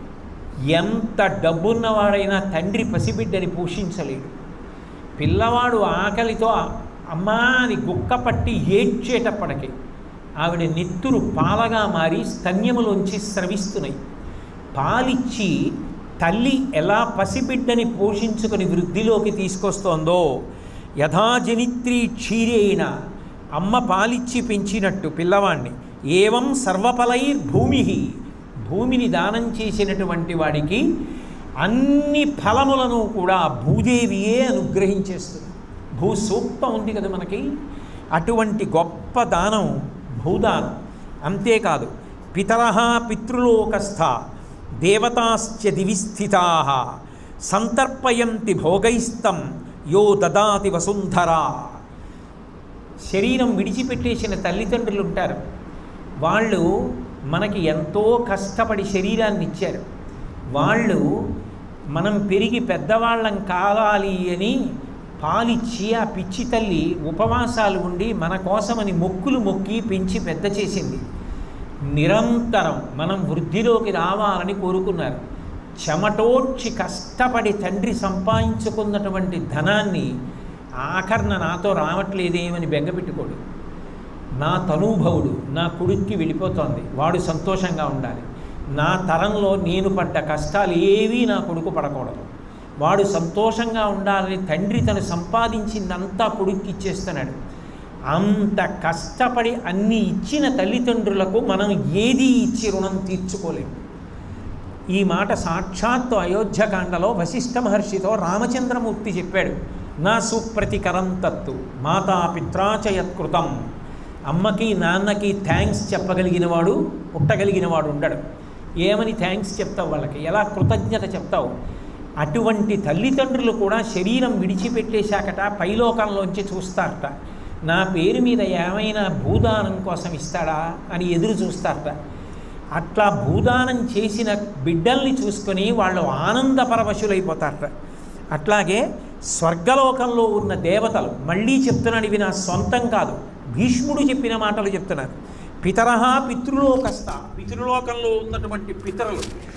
ఎంత డబ్బున్నవాడైనా తండ్రి పసిబిడ్డని పోషించలేడు పిల్లవాడు ఆకలితో అమ్మా అని గుక్క పట్టి ఏడ్చేటప్పటికి ఆవిడ నెత్తురు పాలగా మారి స్తన్యములోంచి స్రవిస్తున్నాయి పాలిచ్చి తల్లి ఎలా పసిబిడ్డని పోషించుకొని వృద్ధిలోకి తీసుకొస్తోందో యథాజనిత్రి క్షీరేణ అమ్మ పాలిచ్చి పెంచినట్టు పిల్లవాణ్ణి ఏవం సర్వఫలైర్ భూమి భూమిని దానం చేసినటువంటి వాడికి అన్ని ఫలములను కూడా భూదేవియే అనుగ్రహించేస్తుంది భూ సూక్తం ఉంది కదా మనకి అటువంటి గొప్ప దానం భూదానం అంతేకాదు పితర పితృలోకస్థ దేవతాశ్చ దివిస్థితా సంతర్పయంతి భోగైస్తం యో దదాతి వసుంధరా శరీరం విడిచిపెట్టేసిన తల్లిదండ్రులు ఉంటారు వాళ్ళు మనకి ఎంతో కష్టపడి శరీరాన్ని ఇచ్చారు వాళ్ళు మనం పెరిగి పెద్దవాళ్ళం కావాలి అని పాలిచ్చి ఆ పిచ్చి తల్లి ఉపవాసాలు ఉండి మన కోసమని మొక్కులు మొక్కి పెంచి పెద్ద చేసింది నిరంతరం మనం వృద్ధిలోకి రావాలని కోరుకున్నారు చెమటోడ్చి కష్టపడి తండ్రి సంపాదించుకున్నటువంటి ధనాన్ని ఆఖరణ నాతో రావట్లేదేమని బెంగపెట్టుకోడు నా తనూభవుడు నా కొడుక్కి వెళ్ళిపోతోంది వాడు సంతోషంగా ఉండాలి నా తరంలో నేను పడ్డ కష్టాలు ఏవీ నా కొడుకు పడకూడదు వాడు సంతోషంగా ఉండాలని తండ్రి తను సంపాదించిందంతా కొడుక్కి ఇచ్చేస్తున్నాడు అంత కష్టపడి అన్ని ఇచ్చిన తల్లిదండ్రులకు మనం ఏది ఇచ్చి రుణం తీర్చుకోలేము ఈ మాట సాక్షాత్తు అయోధ్యకాండలో వశిష్ఠ మహర్షితో రామచంద్రమూర్తి చెప్పాడు నా సుప్రతికరం తత్తు మాతా పిత్రాచయత్కృతం అమ్మకి నాన్నకి థ్యాంక్స్ చెప్పగలిగినవాడు పుట్టగలిగినవాడు ఉండడు ఏమని థ్యాంక్స్ చెప్తావు వాళ్ళకి ఎలా కృతజ్ఞత చెప్తావు అటువంటి తల్లిదండ్రులు కూడా శరీరం విడిచిపెట్టేశాకట పైలోకంలోంచి చూస్తారట నా పేరు మీద ఏమైనా భూదానం కోసం ఇస్తాడా అని ఎదురు చూస్తారట అట్లా భూదానం చేసిన బిడ్డల్ని చూసుకొని వాళ్ళు ఆనంద పరవశులైపోతారట అట్లాగే స్వర్గలోకంలో ఉన్న దేవతలు మళ్ళీ చెప్తున్నాడు ఇవి నా సొంతం కాదు భీష్ముడు చెప్పిన మాటలు చెప్తున్నారు పితరహ పితృలోకస్థ పితృలోకంలో ఉన్నటువంటి పితరులు